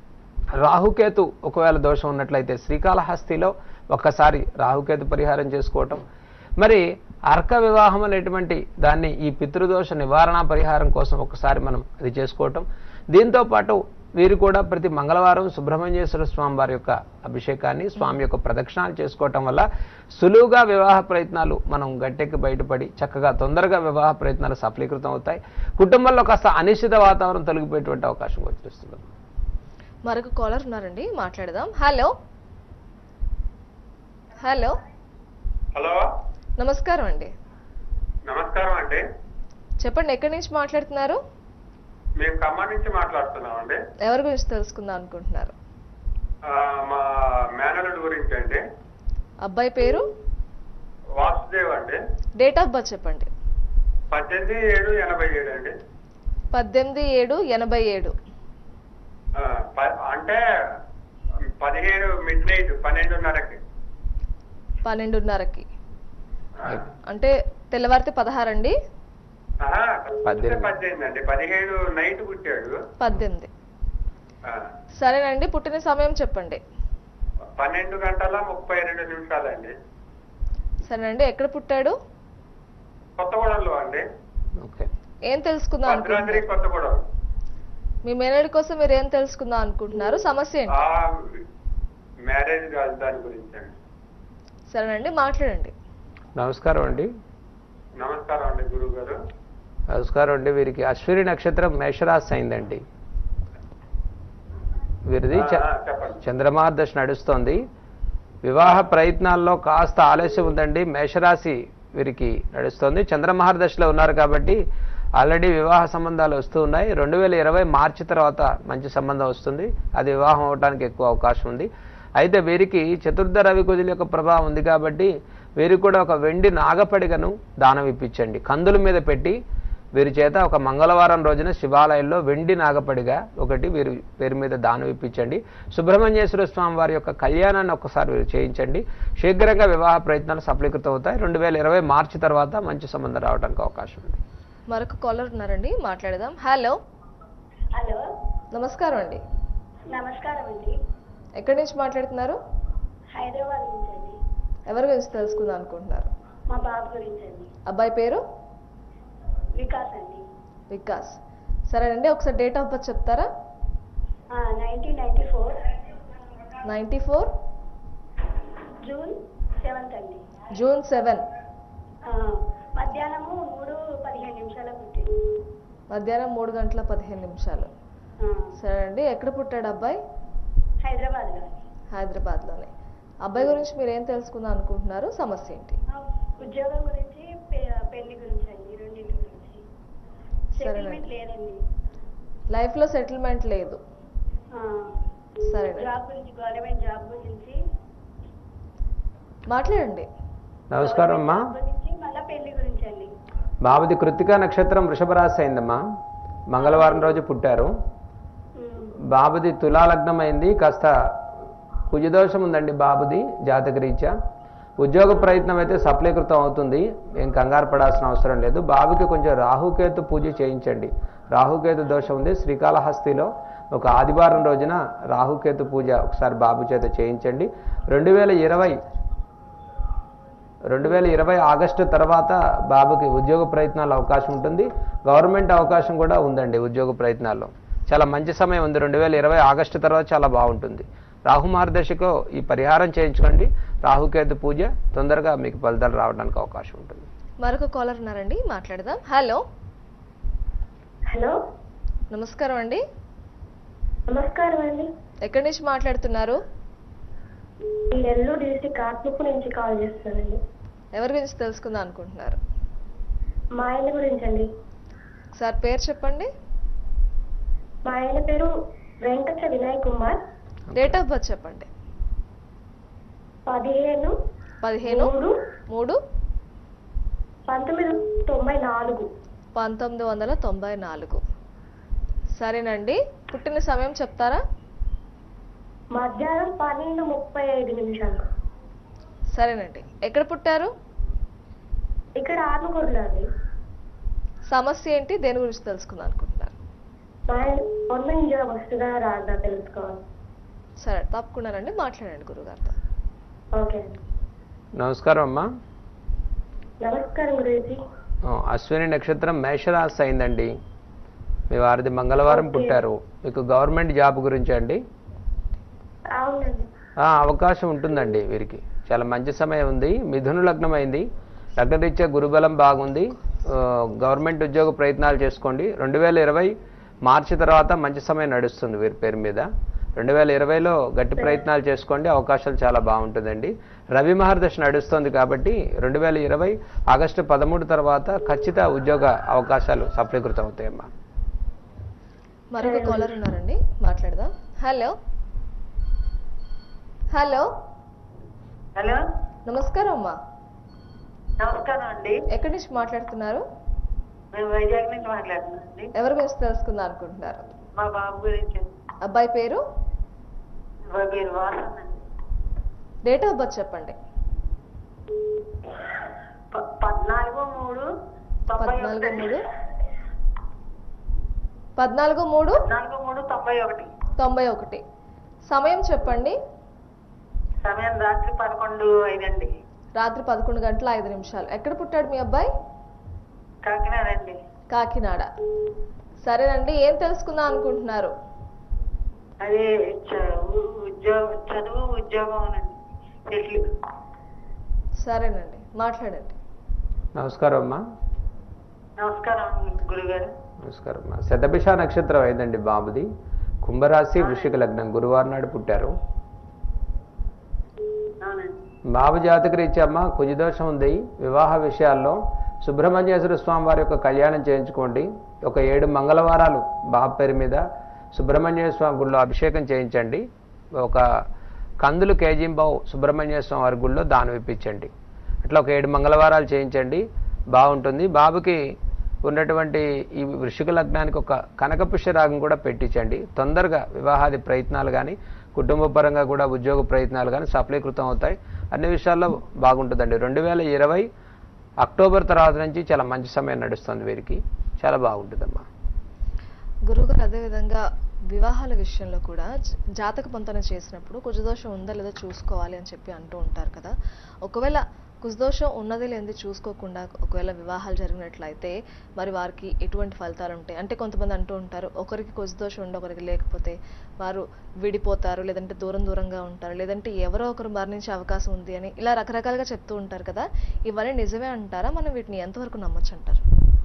Speaker 2: రాహుకేతు ఒకవేళ దోషం ఉన్నట్లయితే శ్రీకాళహస్తిలో ఒక్కసారి రాహుకేతు పరిహారం చేసుకోవటం మరి అర్క వివాహం అనేటువంటి దాన్ని ఈ పితృదోష నివారణ పరిహారం కోసం ఒకసారి మనం అది చేసుకోవటం దీంతో పాటు వీరు కూడా ప్రతి మంగళవారం సుబ్రహ్మణ్యేశ్వర స్వామి వారి యొక్క అభిషేకాన్ని స్వామి యొక్క ప్రదక్షిణాలు చేసుకోవటం వల్ల సులువుగా వివాహ ప్రయత్నాలు మనం గట్టెక్కి బయటపడి చక్కగా తొందరగా వివాహ ప్రయత్నాలు సఫలీకృతం అవుతాయి కుటుంబంలో కాస్త అనిశ్చిత వాతావరణం తొలగిపోయేటువంటి అవకాశం గోచరిస్తుంది
Speaker 1: మరొక కాలర్ ఉన్నారండి మాట్లాడదాం హలో హలో
Speaker 5: హలో
Speaker 1: నమస్కారం అండి
Speaker 5: నమస్కారం అండి
Speaker 1: చెప్పండి ఎక్కడి నుంచి మాట్లాడుతున్నారు
Speaker 5: మేము ఖమ్మం నుంచి మాట్లాడుతున్నాం అండి
Speaker 1: ఎవరి గురించి తెలుసుకుందాం అనుకుంటున్నారు
Speaker 5: మా మేనలుడి గురించి అండి
Speaker 1: అబ్బాయి పేరు
Speaker 5: వాసుదేవ్ అండి
Speaker 1: డేట్ ఆఫ్ బర్త్ చెప్పండి
Speaker 5: పద్దెనిమిది ఏడు ఎనభై ఏడు అండి
Speaker 1: పద్దెనిమిది ఏడు ఎనభై ఏడు
Speaker 5: ఆ, ప- అంటే పదిహేడు మిడ్ నైట్ పన్నెండున్నరకి
Speaker 1: పన్నెండున్నరకి
Speaker 5: ఆ,
Speaker 1: అంటే తెల్లవారితే పదహారు అండి
Speaker 5: ఆహా,
Speaker 2: పద్దెనిమిది.
Speaker 5: పద్దెనిమిది అండి పదిహేడు నైట్ పుట్టాడు
Speaker 1: పద్దెనిమిది
Speaker 5: ఆ,
Speaker 1: సరేనండి పుట్టిన సమయం చెప్పండి
Speaker 5: పన్నెండు గంటల ముప్పై రెండు నిమిషాలండి
Speaker 1: సరేనండి ఎక్కడ పుట్టాడు
Speaker 5: కొత్తగూడెంలో అండి
Speaker 2: ఓకే
Speaker 1: ఏం తెలుసుకుందాం
Speaker 5: భద్రాద్రి
Speaker 1: అనుకుంటున్నారు
Speaker 5: కొత్తగూడెం
Speaker 1: మీ మేనడి కోసం మీరు ఏం తెలుసుకుందాం అనుకుంటున్నారు సమస్య ఏంటి
Speaker 5: ఆ మ్యారేజ్ కాదు దాని గురించి అండి
Speaker 1: సరేనండి మాట్లాడండి
Speaker 2: నమస్కారం అండి
Speaker 5: నమస్కారం అండి గురువు గారు
Speaker 2: నమస్కారం అండి వీరికి అశ్విని నక్షత్రం మేషరాశి అయిందండి వీరిది చ-
Speaker 5: చెప్పండి
Speaker 2: చంద్రమహాదశ నడుస్తోంది వివాహ ప్రయత్నాల్లో కాస్త ఆలస్యం ఉందండి మేషరాశి వీరికి నడుస్తోంది చంద్రమహారదశలో ఉన్నారు కాబట్టి ఆల్రెడీ వివాహ సంబంధాలు వస్తూ ఉన్నాయి రెండు వేల ఇరవై మార్చి తర్వాత మంచి సంబంధం వస్తుంది అది వివాహం అవడానికి ఎక్కువ అవకాశం ఉంది అయితే వీరికి చతుర్థ రవి కుజుల యొక్క ప్రభావం ఉంది కాబట్టి వీరికి కూడా ఒక వెండి నాగపడిగను దానం ఇప్పించండి కందుల మీద పెట్టి వీరి చేత ఒక మంగళవారం రోజున శివాలయంలో వెండి నాగపడిగా ఒకటి వీరి పేరు మీద దానం ఇప్పించండి సుబ్రహ్మణ్యేశ్వర స్వామి వారి యొక్క కళ్యాణాన్ని ఒక్కసారి వీరు చేయించండి శీఘ్రంగా వివాహ ప్రయత్నాలు సఫలీకృతం అవుతాయి రెండు వేల ఇరవై మార్చి తర్వాత మంచి సంబంధం రావడానికి అవకాశం ఉంది
Speaker 1: మరొక కాలర్ ఉన్నారండి మాట్లాడదాం హలో
Speaker 4: హలో
Speaker 1: నమస్కారం అండి
Speaker 4: నమస్కారం అండి
Speaker 1: ఎక్కడి నుంచి మాట్లాడుతున్నారు
Speaker 4: హైదరాబాద్ నుంచి అండి
Speaker 1: ఎవరి గురించి తెలుసుకుందాం అనుకుంటున్నారు
Speaker 4: మా బాబు గురించి అండి
Speaker 1: అబ్బాయి పేరు
Speaker 4: వికాస్ అండి
Speaker 1: వికాస్ సరేనండి ఒకసారి డేట్ ఆఫ్ బర్త్ చెప్తారా
Speaker 4: nineteen ninety four
Speaker 1: ninety four
Speaker 4: June seventh అండి
Speaker 1: జూన్ సెవెన్
Speaker 4: ఆ, మధ్యాహ్నము మూడు పదిహేను నిమిషాలకు పుట్టింది
Speaker 1: మధ్యాహ్నం మూడు గంటల పదిహేను నిమిషాలు
Speaker 4: ఆ,
Speaker 1: సరే అండి ఎక్కడ పుట్టాడు అబ్బాయి
Speaker 4: హైదరాబాద్లో అండి
Speaker 1: హైదరాబాద్లోనే అబ్బాయి గురించి మీరు ఏం తెలుసుకుందాం అనుకుంటున్నారు సమస్య ఏంటి
Speaker 4: ఆ, ఉద్యోగం గురించి పె- పెళ్లి గురించి అండి రెండింటి గురించి
Speaker 1: సరేనండి.
Speaker 4: సెటిల్మెంట్ లేదండి
Speaker 1: లైఫ్లో సెటిల్మెంట్ లేదు
Speaker 4: ఆ,
Speaker 1: సరేనండి
Speaker 4: జాబ్ గురించి గవర్నమెంట్ జాబ్ గురించి
Speaker 1: మాట్లాడండి
Speaker 2: నమస్కారం అమ్మా
Speaker 4: జాబ్ గురించి మళ్ళీ పెళ్లి గురించి అండి
Speaker 2: బాబుది కృతికా నక్షత్రం వృషభ రాశి అయిందమ్మా మంగళవారం రోజు పుట్టారు
Speaker 4: ఉమ్,
Speaker 2: బాబుది తులాలగ్నం అయింది కాస్త కుజదోషం ఉందండి బాబుది జాతకరీత్యా ఉద్యోగ ప్రయత్నం అయితే సఫలీకృతం అవుతుంది ఏం కంగారు పడాల్సిన అవసరం లేదు బాబుకి కొంచెం రాహుకేతు పూజ చేయించండి రాహుకేతు దోషం ఉంది శ్రీకాళహస్తిలో ఒక ఆదివారం రోజున రాహుకేతు పూజ ఒకసారి బాబు చేత చేయించండి రెండు వేల ఇరవై రెండు వేల ఇరవై ఆగస్టు తర్వాత బాబుకి ఉద్యోగ ప్రయత్నాలు అవకాశం ఉంటుంది గవర్నమెంట్ అవకాశం కూడా ఉందండి ఉద్యోగ ప్రయత్నాల్లో చాలా మంచి సమయం ఉంది రెండు వేల ఇరవై ఆగస్టు తర్వాత చాలా బాగుంటుంది రాహు మార్గదర్శకు ఈ పరిహారం చేయించుకోండి రాహుకేతు పూజ తొందరగా మీకు ఫలితాలు రావడానికి అవకాశం ఉంటుంది
Speaker 1: మరొక కాలర్ ఉన్నారండి మాట్లాడదాం హలో
Speaker 4: హలో
Speaker 1: నమస్కారం అండి
Speaker 4: నమస్కారం అండి
Speaker 1: ఎక్కడి నుంచి మాట్లాడుతున్నారు
Speaker 4: నెల్లూరు డిస్టిక్ ఆత్మకు నుంచి కాల్ చేస్తున్నానండి
Speaker 1: ఎవరి గురించి తెలుసుకుందాం అనుకుంటున్నారు
Speaker 4: మా ఆయన గురించి అండి
Speaker 1: సార్ పేరు చెప్పండి
Speaker 4: మా ఆయన పేరు Venkata Vinay Kumar
Speaker 1: date of birth చెప్పండి
Speaker 4: పదిహేను
Speaker 1: పదిహేను
Speaker 4: మూడు
Speaker 1: మూడు
Speaker 4: పంతొమ్మిది తొంభై నాలుగు
Speaker 1: పంతొమ్మిది వందల తొంభై నాలుగు సరేనండి పుట్టిన సమయం చెప్తారా
Speaker 4: మధ్యాహ్నం పన్నెండు ముప్పై ఐదు నిమిషాలు
Speaker 1: సరేనండి ఎక్కడ పుట్టారు
Speaker 4: ఇక్కడ ఆత్మకూరులో అండి
Speaker 1: సమస్య ఏంటి దేని గురించి తెలుసుకుందాం అనుకుంటున్నారు
Speaker 4: మా ఆయన గవర్నమెంట్ జాబ్ వస్తుందా రాదా తెలుసుకోవాలి
Speaker 1: సరే తప్పకుండానండి మాట్లాడండి గురుగారితో
Speaker 4: ఓకే అండి
Speaker 2: నమస్కారం అమ్మా
Speaker 4: నమస్కారం గురుజీ
Speaker 2: ఆ, అశ్విని నక్షత్రం మేషరాశి అయిందండి మీ వారిది మంగళవారం
Speaker 4: ఓకే.
Speaker 2: పుట్టారు మీకు గవర్నమెంట్ జాబ్ గురించి అండి
Speaker 4: అవునండి
Speaker 2: ఆ, అవకాశం ఉంటుందండి వీరికి చాలా మంచి సమయం ఉంది మిథున లగ్నం అయింది లగ్నరీత్యా గురుబలం బాగుంది ఆ, గవర్నమెంట్ ఉద్యోగ ప్రయత్నాలు చేసుకోండి రెండు వేల ఇరవై మార్చి తర్వాత మంచి సమయం నడుస్తుంది వీరి పేరు మీద రెండు వేల ఇరవైలో గట్టి ప్రయత్నాలు చేసుకోండి అవకాశాలు చాలా బాగుంటుందండి రవి మహర్దశ నడుస్తుంది కాబట్టి రెండు వేల ఇరవై ఆగస్టు పదమూడు తర్వాత ఖచ్చిత ఉద్యోగ అవకాశాలు సఫలీకృతం అవుతాయమ్మా
Speaker 1: మరొక కాలర్ ఉన్నారండి మాట్లాడదాం హలో హలో
Speaker 6: హలో
Speaker 1: నమస్కారం అమ్మా
Speaker 6: నమస్కారం అండి
Speaker 1: ఎక్కడి నుంచి మాట్లాడుతున్నారు
Speaker 6: మేము వైజాగ్ నుంచి మాట్లాడుతున్నాం అండి
Speaker 1: ఎవరి గురించి తెలుసుకుందాం అనుకుంటున్నారు
Speaker 6: మా బాబు గురించి
Speaker 1: అబ్బాయి పేరు
Speaker 6: మా పేరు వాసన్ అండి
Speaker 1: డేట్ ఆఫ్ బర్త్ చెప్పండి
Speaker 6: ప- పద్నాలుగు మూడు తొంభై
Speaker 1: పద్నాలుగు
Speaker 6: ఒకటి
Speaker 1: మూడు పద్నాలుగు మూడు
Speaker 6: పద్నాలుగు మూడు తొంభై ఒకటి
Speaker 1: తొంభై ఒకటి సమయం చెప్పండి
Speaker 6: సమయం రాత్రి పదకొండు ఐదండి
Speaker 1: రాత్రి పదకొండు గంటల ఐదు నిమిషాలు ఎక్కడ పుట్టాడు మీ అబ్బాయి
Speaker 6: కాకినాడ అండి
Speaker 1: కాకినాడ సరేనండి ఏం తెలుసుకుందాం అనుకుంటున్నారు
Speaker 6: అదే చదువు ఉద్యోగం చదువు ఉద్యోగం అండి ఎట్లు
Speaker 1: సరేనండి మాట్లాడండి
Speaker 2: నమస్కారం అమ్మా
Speaker 6: నమస్కారం గురుగారు
Speaker 2: నమస్కారం అమ్మా శతభిష నక్షత్రం అయిందండి బాబుది కుంభరాశి వృషిక లగ్నం గురువారం నాడు పుట్టారు
Speaker 6: అవునండి
Speaker 2: బాబు జాతక రీత్యా అమ్మ కుజదోషం ఉంది వివాహ విషయాల్లో సుబ్రహ్మణ్యేశ్వర స్వామి వారి యొక్క కళ్యాణం చేయించుకోండి ఒక ఏడు మంగళవారాలు బాబు పేరు మీద సుబ్రహ్మణ్య స్వామి గుడిలో అభిషేకం చేయించండి ఒక కందులు కేజీంబావు సుబ్రహ్మణ్య స్వామి వారి గుడిలో దానం ఇప్పించండి అట్లా ఒక ఏడు మంగళవారాలు చేయించండి బాగుంటుంది బాబుకి ఉన్నటువంటి ఈ వృషిక లగ్నానికి ఒక కనకపుష్య రాగం కూడా పెట్టించండి తొందరగా వివాహాది ప్రయత్నాలు కానీ కుటుంబ పరంగా కూడా ఉద్యోగ ప్రయత్నాలు కానీ సఫలీకృతం అవుతాయి అన్ని విషయాల్లో బాగుంటుందండి రెండు వేల ఇరవై అక్టోబర్ తర్వాత నుంచి చాలా మంచి సమయం నడుస్తుంది వీరికి చాలా బాగుంటుందమ్మా
Speaker 1: గురువుగారు అదేవిధంగా వివాహాల విషయంలో కూడా జ- జాతక పొంతన చేసినప్పుడు కుజదోషం ఉందా లేదా చూసుకోవాలి అని చెప్పి అంటూ ఉంటారు కదా ఒకవేళ కుజదోషం ఉన్నది లేనిది చూసుకోకుండా ఒకవేళ వివాహాలు జరిగినట్లయితే మరి వారికి ఎటువంటి ఫలితాలు ఉంటాయి అంటే కొంతమంది అంటూ ఉంటారు ఒకరికి కుజదోషం ఉండి ఒకరికి లేకపోతే వారు విడిపోతారు లేదంటే దూరం దూరంగా ఉంటారు లేదంటే ఎవరో ఒకరు మరణించే అవకాశం ఉంది అని ఇలా రకరకాలుగా చెప్తూ ఉంటారు కదా ఇవన్నీ నిజమే అంటారా మనం వీటిని ఎంతవరకు నమ్మొచ్చు అంటారు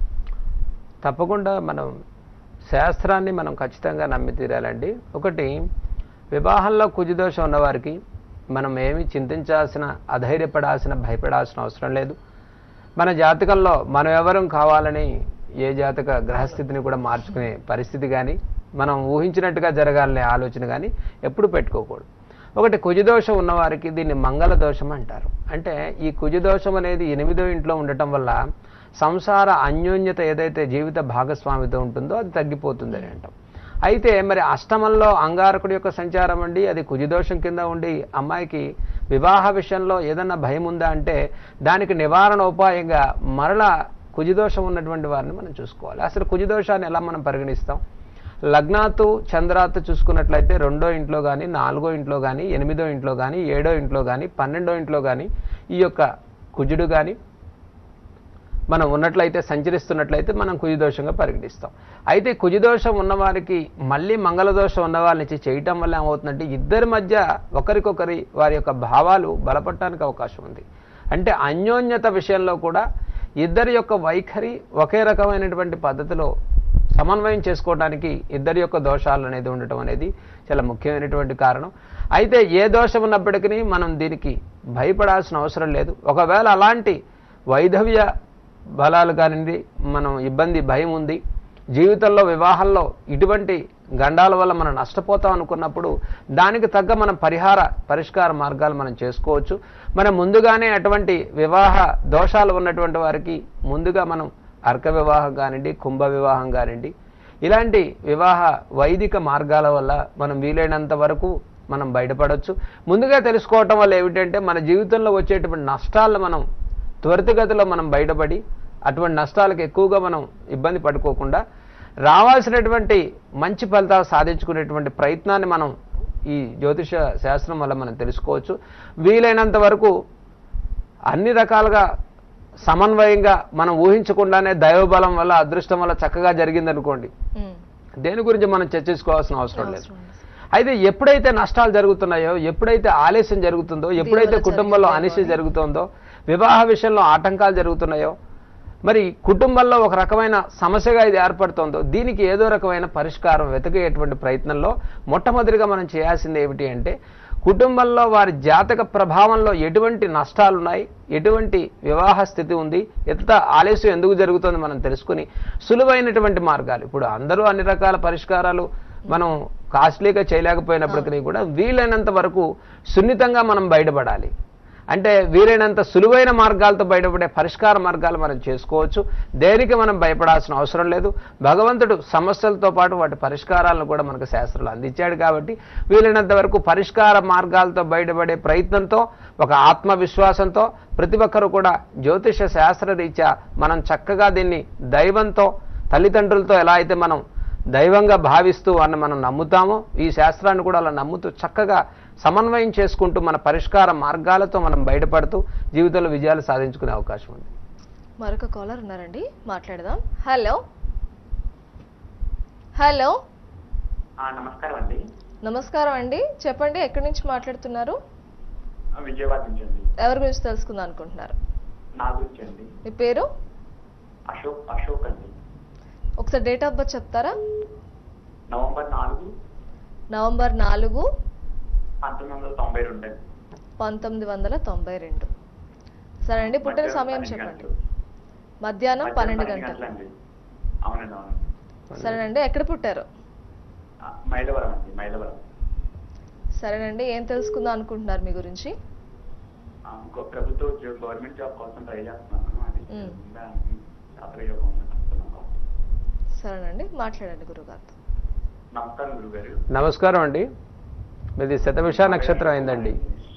Speaker 2: తప్పకుండా మనం శాస్త్రాన్ని మనం ఖచ్చితంగా నమ్మి తీరాలండి ఒకటి వివాహంలో కుజదోషం ఉన్నవారికి మనం ఏమీ చింతించాల్సిన అధైర్యపడాల్సిన భయపడాల్సిన అవసరం లేదు మన జాతకంలో మనం ఎవరం కావాలని ఏ జాతక గ్రహస్థితిని కూడా మార్చుకునే పరిస్థితి కానీ మనం ఊహించినట్టుగా జరగాలనే ఆలోచన కానీ ఎప్పుడు పెట్టుకోకూడదు ఒకటి కుజదోషం ఉన్నవారికి దీన్ని మంగళ దోషం అంటారు అంటే ఈ కుజదోషం అనేది ఎనిమిదో ఇంట్లో ఉండటం వల్ల సంసార అన్యోన్యత ఏదైతే జీవిత భాగస్వామితో ఉంటుందో అది తగ్గిపోతుందని అంటాం అయితే మరి అష్టమంలో అంగారకుడి యొక్క సంచారం అండి అది కుజదోషం కింద ఉండి అమ్మాయికి వివాహ విషయంలో ఏదన్నా భయం ఉందా అంటే దానికి నివారణ ఉపాయంగా మరలా కుజదోషం ఉన్నటువంటి వారిని మనం చూసుకోవాలి అసలు కుజదోషాన్ని ఎలా మనం పరిగణిస్తాం లగ్నాతు చంద్రాతు చూసుకున్నట్లయితే రెండో ఇంట్లో కానీ నాలుగో ఇంట్లో కానీ ఎనిమిదో ఇంట్లో కానీ ఏడో ఇంట్లో కానీ పన్నెండో ఇంట్లో కానీ ఈ యొక్క కుజుడు కానీ మనం ఉన్నట్లయితే సంచరిస్తున్నట్లయితే మనం కుజదోషంగా పరిగణిస్తాం అయితే కుజదోషం ఉన్నవారికి మళ్ళీ మంగళదోషం ఉన్న వాళ్ళని చేయటం వల్ల ఏమవుతుందంటే ఇద్దరి మధ్య ఒకరికొకరి వారి యొక్క భావాలు బలపడటానికి అవకాశం ఉంది అంటే అన్యోన్యత విషయంలో కూడా ఇద్దరి యొక్క వైఖరి ఒకే రకమైనటువంటి పద్ధతిలో సమన్వయం చేసుకోవడానికి ఇద్దరి యొక్క దోషాలు అనేది ఉండటం అనేది చాలా ముఖ్యమైనటువంటి కారణం అయితే ఏ దోషం ఉన్నప్పటికీ మనం దీనికి భయపడాల్సిన అవసరం లేదు ఒకవేళ అలాంటి వైధవ్య బలాలు కానివ్వండి మనం ఇబ్బంది భయం ఉంది జీవితంలో వివాహంలో ఇటువంటి గండాల వల్ల మనం నష్టపోతాం అనుకున్నప్పుడు దానికి తగ్గ మనం పరిహార పరిష్కార మార్గాలు మనం చేసుకోవచ్చు మనం ముందుగానే అటువంటి వివాహ దోషాలు ఉన్నటువంటి వారికి ముందుగా మనం అర్క వివాహం కానివ్వండి కుంభ వివాహం కానివ్వండి ఇలాంటి వివాహ వైదిక మార్గాల వల్ల మనం వీలైనంత వరకు మనం బయటపడవచ్చు ముందుగా తెలుసుకోవటం వల్ల ఏమిటంటే మన జీవితంలో వచ్చేటువంటి నష్టాలను మనం త్వరితగతిలో మనం బయటపడి అటువంటి నష్టాలకు ఎక్కువగా మనం ఇబ్బంది పడుకోకుండా రావాల్సినటువంటి మంచి ఫలితాలు సాధించుకునేటువంటి ప్రయత్నాన్ని మనం ఈ జ్యోతిష శాస్త్రం వల్ల మనం తెలుసుకోవచ్చు వీలైనంత వరకు అన్ని రకాలుగా సమన్వయంగా మనం ఊహించకుండానే దైవబలం వల్ల అదృష్టం వల్ల చక్కగా జరిగిందనుకోండి
Speaker 1: ఉమ్.
Speaker 2: దేని గురించి మనం చర్చించుకోవాల్సిన అవసరం లేదు
Speaker 1: అవసరం లేదు.
Speaker 2: అయితే ఎప్పుడైతే నష్టాలు జరుగుతున్నాయో ఎప్పుడైతే ఆలస్యం జరుగుతుందో ఎప్పుడైతే
Speaker 1: దీనివల్ల
Speaker 2: కుటుంబంలో
Speaker 1: జరిగే
Speaker 2: అనిశ్చయ జరుగుతుందో వివాహ విషయంలో ఆటంకాలు జరుగుతున్నాయో మరి కుటుంబంలో ఒక రకమైన సమస్యగా ఇది ఏర్పడుతుందో దీనికి ఏదో రకమైన పరిష్కారం వెతికేటువంటి ప్రయత్నంలో మొట్టమొదటిగా మనం చేయాల్సింది ఏమిటి అంటే కుటుంబంలో వారి జాతక ప్రభావంలో ఎటువంటి నష్టాలు ఉన్నాయి ఎటువంటి వివాహ స్థితి ఉంది ఎంత ఆలస్యం ఎందుకు జరుగుతుందో మనం తెలుసుకుని సులువైనటువంటి మార్గాలు ఇప్పుడు అందరూ అన్ని రకాల పరిష్కారాలు మనం కాస్ట్లీగా చేయలేకపోయినప్పటికీ కూడా వీలైనంత వరకు సున్నితంగా మనం బయటపడాలి అంటే వీలైనంత సులువైన మార్గాలతో బయటపడే పరిష్కార మార్గాలు మనం చేసుకోవచ్చు దేనికి మనం భయపడాల్సిన అవసరం లేదు భగవంతుడు సమస్యలతో పాటు వాటి పరిష్కారాలను కూడా మనకు శాస్త్రాలు అందించాడు కాబట్టి వీలైనంత వరకు పరిష్కార మార్గాలతో బయటపడే ప్రయత్నంతో ఒక ఆత్మవిశ్వాసంతో ప్రతి ఒక్కరు కూడా జ్యోతిష శాస్త్ర రీత్యా మనం చక్కగా దీన్ని దైవంతో తల్లిదండ్రులతో ఎలా అయితే మనం దైవంగా భావిస్తూ వారిని మనం నమ్ముతామో ఈ శాస్త్రాన్ని కూడా అలా నమ్ముతూ చక్కగా సమన్వయం చేసుకుంటూ మన పరిష్కార మార్గాలతో మనం బయటపడుతూ జీవితంలో విజయాలు సాధించుకునే అవకాశం ఉంది
Speaker 1: మరొక కాలర్ ఉన్నారండి మాట్లాడదాం హలో హలో
Speaker 7: నమస్కారం అండి
Speaker 1: నమస్కారం అండి చెప్పండి ఎక్కడి నుంచి మాట్లాడుతున్నారు
Speaker 7: ఆ, విజయవాడ నుంచి అండి
Speaker 1: ఎవరి గురించి తెలుసుకుందాం అనుకుంటున్నారు
Speaker 7: నా గురించి అండి
Speaker 1: మీ పేరు
Speaker 7: అశోక్ అశోక్ అండి
Speaker 1: ఒకసారి డేట్ ఆఫ్ బర్త్ చెప్తారా
Speaker 7: నవంబర్ నాలుగు
Speaker 1: నవంబర్ నాలుగు
Speaker 7: పంతొమ్మిది వందల తొంభై రెండు అండి
Speaker 1: పంతొమ్మిది వందల తొంభై రెండు సరే అండి పుట్టిన
Speaker 7: మధ్యాహ్నం
Speaker 1: సమయం
Speaker 7: పన్నెండు
Speaker 1: చెప్పండి
Speaker 7: గంటలు.
Speaker 1: మధ్యాహ్నం
Speaker 7: మధ్యాహ్నం
Speaker 1: పన్నెండు
Speaker 7: పన్నెండు
Speaker 1: గంటలు
Speaker 7: గంటలండి అవునండి అవును
Speaker 1: సరేనండి ఎక్కడ పుట్టారు
Speaker 7: ఆ, మైలవరం అండి మైలవరం
Speaker 1: సరేనండి ఏం తెలుసుకుందాం అనుకుంటున్నారు మీ గురించి
Speaker 7: ఆ, ఇంకో ప్రభుత్వ ఉద్యోగ గవర్నమెంట్ జాబ్ కోసం ట్రై చేస్తున్నాను అది
Speaker 1: మ్.
Speaker 7: జాతరయోగం ఉంది అనుకున్నాను.
Speaker 1: సరేనండి మాట్లాడండి గురుగారితో
Speaker 7: నమస్కారం గురుగారు
Speaker 2: నమస్కారం అండి మీది శతభిష నక్షత్రం అయిందండి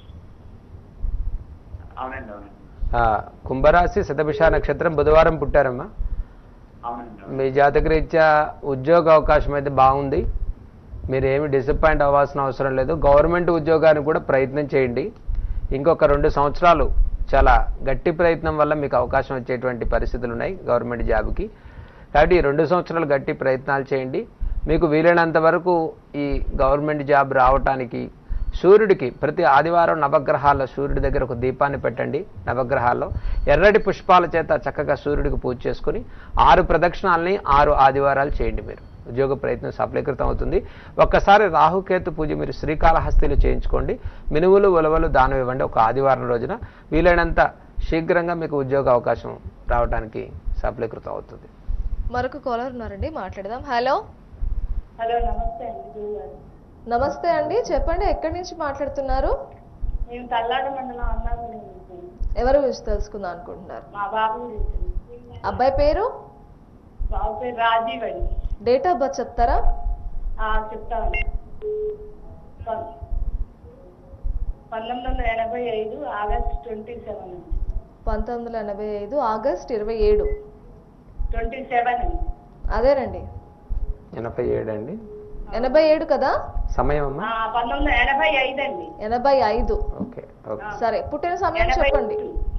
Speaker 7: అవునండి అవునండి
Speaker 2: ఆ, కుంభరాశి శతభిష నక్షత్రం బుధవారం పుట్టారమ్మా
Speaker 7: అవునండి అవునండి.
Speaker 2: మీ జాతకరీత్యా ఉద్యోగ అవకాశం అయితే బాగుంది మీరు ఏమి డిసప్పాయింట్ అవ్వాల్సిన అవసరం లేదు గవర్నమెంట్ ఉద్యోగానికి కూడా ప్రయత్నం చేయండి ఇంకొక రెండు సంవత్సరాలు చాలా గట్టి ప్రయత్నం వల్ల మీకు అవకాశం వచ్చేటువంటి పరిస్థితులు ఉన్నాయి గవర్నమెంట్ జాబ్కి కాబట్టి ఈ రెండు సంవత్సరాలు గట్టి ప్రయత్నాలు చేయండి మీకు వీలైనంత వరకు ఈ గవర్నమెంట్ జాబ్ రావటానికి సూర్యుడికి ప్రతి ఆదివారం నవగ్రహాల్లో సూర్యుడి దగ్గర ఒక దీపాన్ని పెట్టండి నవగ్రహాల్లో ఎర్రటి పుష్పాల చేత చక్కగా సూర్యుడికి పూజ చేసుకుని ఆరు ప్రదక్షిణాలని ఆరు ఆదివారాలు చేయండి మీరు ఉద్యోగ ప్రయత్నం సఫలీకృతం అవుతుంది ఒక్కసారి రాహుకేతు పూజ మీరు శ్రీకాళహస్తిలో చేయించుకోండి మినువులు ఉలవలు దానం ఇవ్వండి ఒక ఆదివారం రోజున వీలైనంత శీఘ్రంగా మీకు ఉద్యోగ అవకాశం రావడానికి సఫలీకృతం అవుతుంది
Speaker 1: మరొక కాలర్ ఉన్నారండి మాట్లాడదాం హలో
Speaker 4: హలో నమస్తే అండి గురువు గారు
Speaker 1: నమస్తే అండి చెప్పండి ఎక్కడి నుంచి మాట్లాడుతున్నారు
Speaker 4: మేము తల్లాడ మండలం అన్నారం నుంచి
Speaker 1: ఎవరి గురించి తెలుసుకుందాం అనుకుంటున్నారు
Speaker 4: మా బాబు గురించి
Speaker 1: అబ్బాయి పేరు
Speaker 4: బాబు పేరు రాజీవ్ అండి
Speaker 1: డేట్ ఆఫ్ బర్త్ చెప్తారా
Speaker 4: ఆ, చెప్తాను పం- పంతొమ్మిది వందల ఎనభై ఐదు ఆగస్ట్ ట్వంటీ సెవెన్ అండి
Speaker 1: పంతొమ్మిది వందల ఎనభై ఐదు ఆగస్ట్ ఇరవై ఏడు
Speaker 4: ట్వంటీ సెవెన్ అండి
Speaker 1: అదేనండి
Speaker 2: ఎనభై ఏడు అండి
Speaker 1: ఎనభై ఏడు కదా
Speaker 2: సమయం అమ్మా
Speaker 4: ఆ, పంతొమ్మిది వందల ఎనభై ఐదు అండి
Speaker 1: ఎనభై ఐదు
Speaker 2: ఓకే ఓకే
Speaker 1: సరే పుట్టిన సమయం
Speaker 4: ఎనభై
Speaker 1: చెప్పండి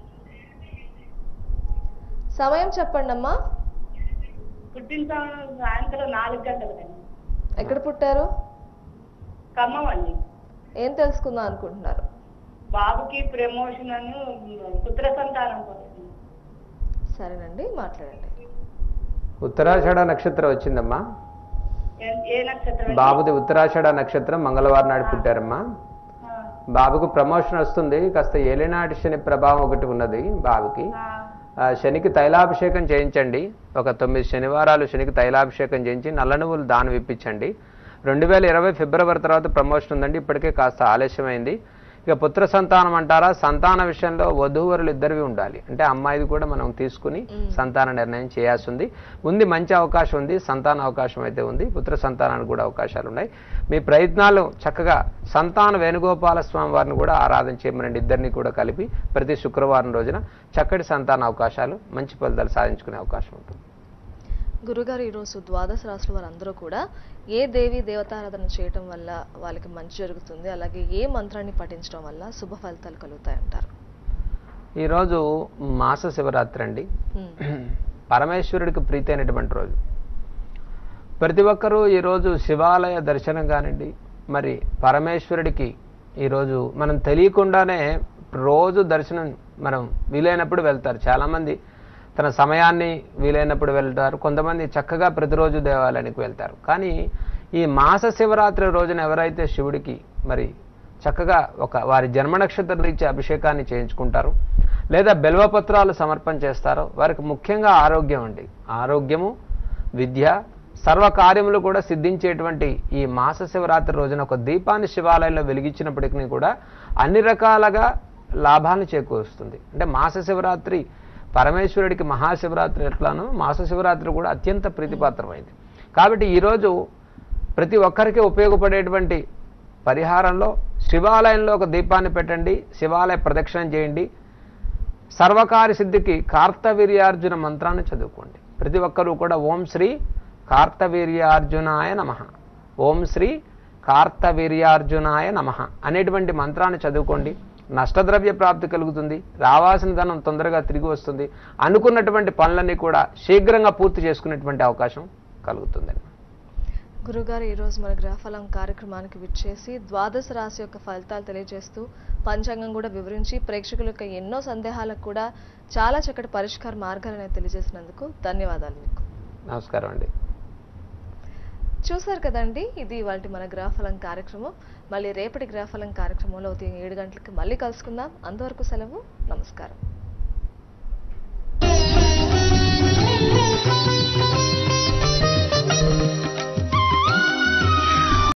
Speaker 1: సమయం చెప్పండి అమ్మా
Speaker 4: పుట్టిన సంవత్సరం సాయంత్రం నాలుగు గంటలకండి
Speaker 1: ఎక్కడ పుట్టారు
Speaker 4: ఖమ్మం అండి
Speaker 1: ఏం తెలుసుకుందాం అనుకుంటున్నారు
Speaker 4: బాబుకి ప్రమోషన్ అను పుత్ర సంతానం కోసం
Speaker 1: సరేనండి మాట్లాడండి
Speaker 2: ఉత్తరాషాఢ నక్షత్రం వచ్చిందమ్మా
Speaker 4: ఏ- ఏ నక్షత్రం అండి?
Speaker 2: బాబుది ఉత్తరాషాఢ నక్షత్రం మంగళవారం నాడు పుట్టారమ్మా
Speaker 4: ఆ,
Speaker 2: బాబుకు ప్రమోషన్ వస్తుంది కాస్త ఏలినాటి శని ప్రభావం ఒకటి ఉన్నది బాబుకి
Speaker 4: ఆ,
Speaker 2: ఆ, శనికి తైలాభిషేకం చేయించండి ఒక తొమ్మిది శనివారాలు శనికి తైలాభిషేకం చేయించి నల్ల నువ్వులు దానం ఇప్పించండి రెండు వేల ఇరవై ఫిబ్రవరి తర్వాత ప్రమోషన్ ఉందండి ఇప్పటికే కాస్త ఆలస్యమైంది ఇక పుత్ర సంతానం అంటారా సంతాన విషయంలో వధూవరులు ఇద్దరివి ఉండాలి అంటే అమ్మాయిది కూడా మనం తీసుకుని సంతాన నిర్ణయం చేయాల్సి ఉంది ఉంది మంచి అవకాశం ఉంది సంతాన అవకాశం అయితే ఉంది పుత్ర సంతానానికి కూడా అవకాశాలు ఉన్నాయి మీ ప్రయత్నాలు చక్కగా సంతాన వేణుగోపాల స్వామి వారిని కూడా ఆరాధన చేయమనండి ఇద్దరిని కూడా కలిపి ప్రతి శుక్రవారం రోజున చక్కటి సంతాన అవకాశాలు మంచి ఫలితాలు సాధించుకునే అవకాశం ఉంటుంది
Speaker 1: గురుగారు ఈరోజు ద్వాదశ రాశుల వారందరూ కూడా ఏ దేవి దేవతారాధన చేయటం వల్ల వాళ్ళకి మంచి జరుగుతుంది అలాగే ఏ మంత్రాన్ని పఠించడం వల్ల శుభ ఫలితాలు కలుగుతాయంటారు
Speaker 2: ఈరోజు మాస శివరాత్రి అండి
Speaker 1: ఉమ్,
Speaker 2: పరమేశ్వరుడికి ప్రీతి అయినటువంటి రోజు ప్రతి ఒక్కరూ ఈరోజు శివాలయ దర్శనం కానివ్వండి మరి పరమేశ్వరుడికి ఈరోజు మనం తెలియకుండానే రోజు దర్శనం మనం వీలైనప్పుడు వెళ్తారు చాలామంది తన సమయాన్ని వీలైనప్పుడు వెళ్తారు కొంతమంది చక్కగా ప్రతిరోజు దేవాలయానికి వెళ్తారు కానీ ఈ మాస శివరాత్రి రోజున ఎవరైతే శివుడికి మరి చక్కగా ఒక వారి జన్మ నక్షత్ర రీత్యా అభిషేకాన్ని చేయించుకుంటారు లేదా బెల్వపత్రాలు సమర్పణ చేస్తారో వారికి ముఖ్యంగా ఆరోగ్యం అండి ఆరోగ్యము విద్య సర్వ కార్యములు కూడా సిద్ధించేటువంటి ఈ మాస శివరాత్రి రోజున ఒక దీపాన్ని శివాలయంలో వెలిగించినప్పటికీ కూడా అన్ని రకాలుగా లాభాలను చేకూరుస్తుంది అంటే మాస శివరాత్రి పరమేశ్వరుడికి మహాశివరాత్రి ఎట్లానో మాస శివరాత్రి కూడా అత్యంత ప్రీతిపాత్రమైంది కాబట్టి ఈరోజు ప్రతి ఒక్కరికి ఉపయోగపడేటువంటి పరిహారంలో శివాలయంలో ఒక దీపాన్ని పెట్టండి శివాలయ ప్రదక్షిణం చేయండి సర్వకార్య సిద్ధికి కార్తవీర్యార్జున మంత్రాన్ని చదువుకోండి ప్రతి ఒక్కరూ కూడా ఓం శ్రీ కార్తవీర్యార్జునాయ నమ ఓం శ్రీ కార్తవీర్యార్జునాయ నమ అనేటువంటి మంత్రాన్ని చదువుకోండి నష్టద్రవ్య ప్రాప్తి కలుగుతుంది రావాల్సిన ధనం తొందరగా తిరిగి వస్తుంది అనుకున్నటువంటి పనులన్నీ కూడా శీఘ్రంగా పూర్తి చేసుకునేటువంటి అవకాశం కలుగుతుందండి
Speaker 1: గురుగారు ఈరోజు మన గ్రహఫలం కార్యక్రమానికి విచ్చేసి ద్వాదశ రాశి యొక్క ఫలితాలు తెలియజేస్తూ పంచాంగం కూడా వివరించి ప్రేక్షకుల యొక్క ఎన్నో సందేహాలకు కూడా చాలా చక్కటి పరిష్కార మార్గాలను తెలియజేసినందుకు ధన్యవాదాలు మీకు
Speaker 2: నమస్కారం అండి
Speaker 1: చూశారు కదండి ఇది ఇవాళ మన గ్రహఫలం కార్యక్రమం మళ్ళీ రేపటి గ్రహఫలం కార్యక్రమంలో ఉదయం ఏడు గంటలకు మళ్ళీ కలుసుకుందాం అంతవరకు సెలవు నమస్కారం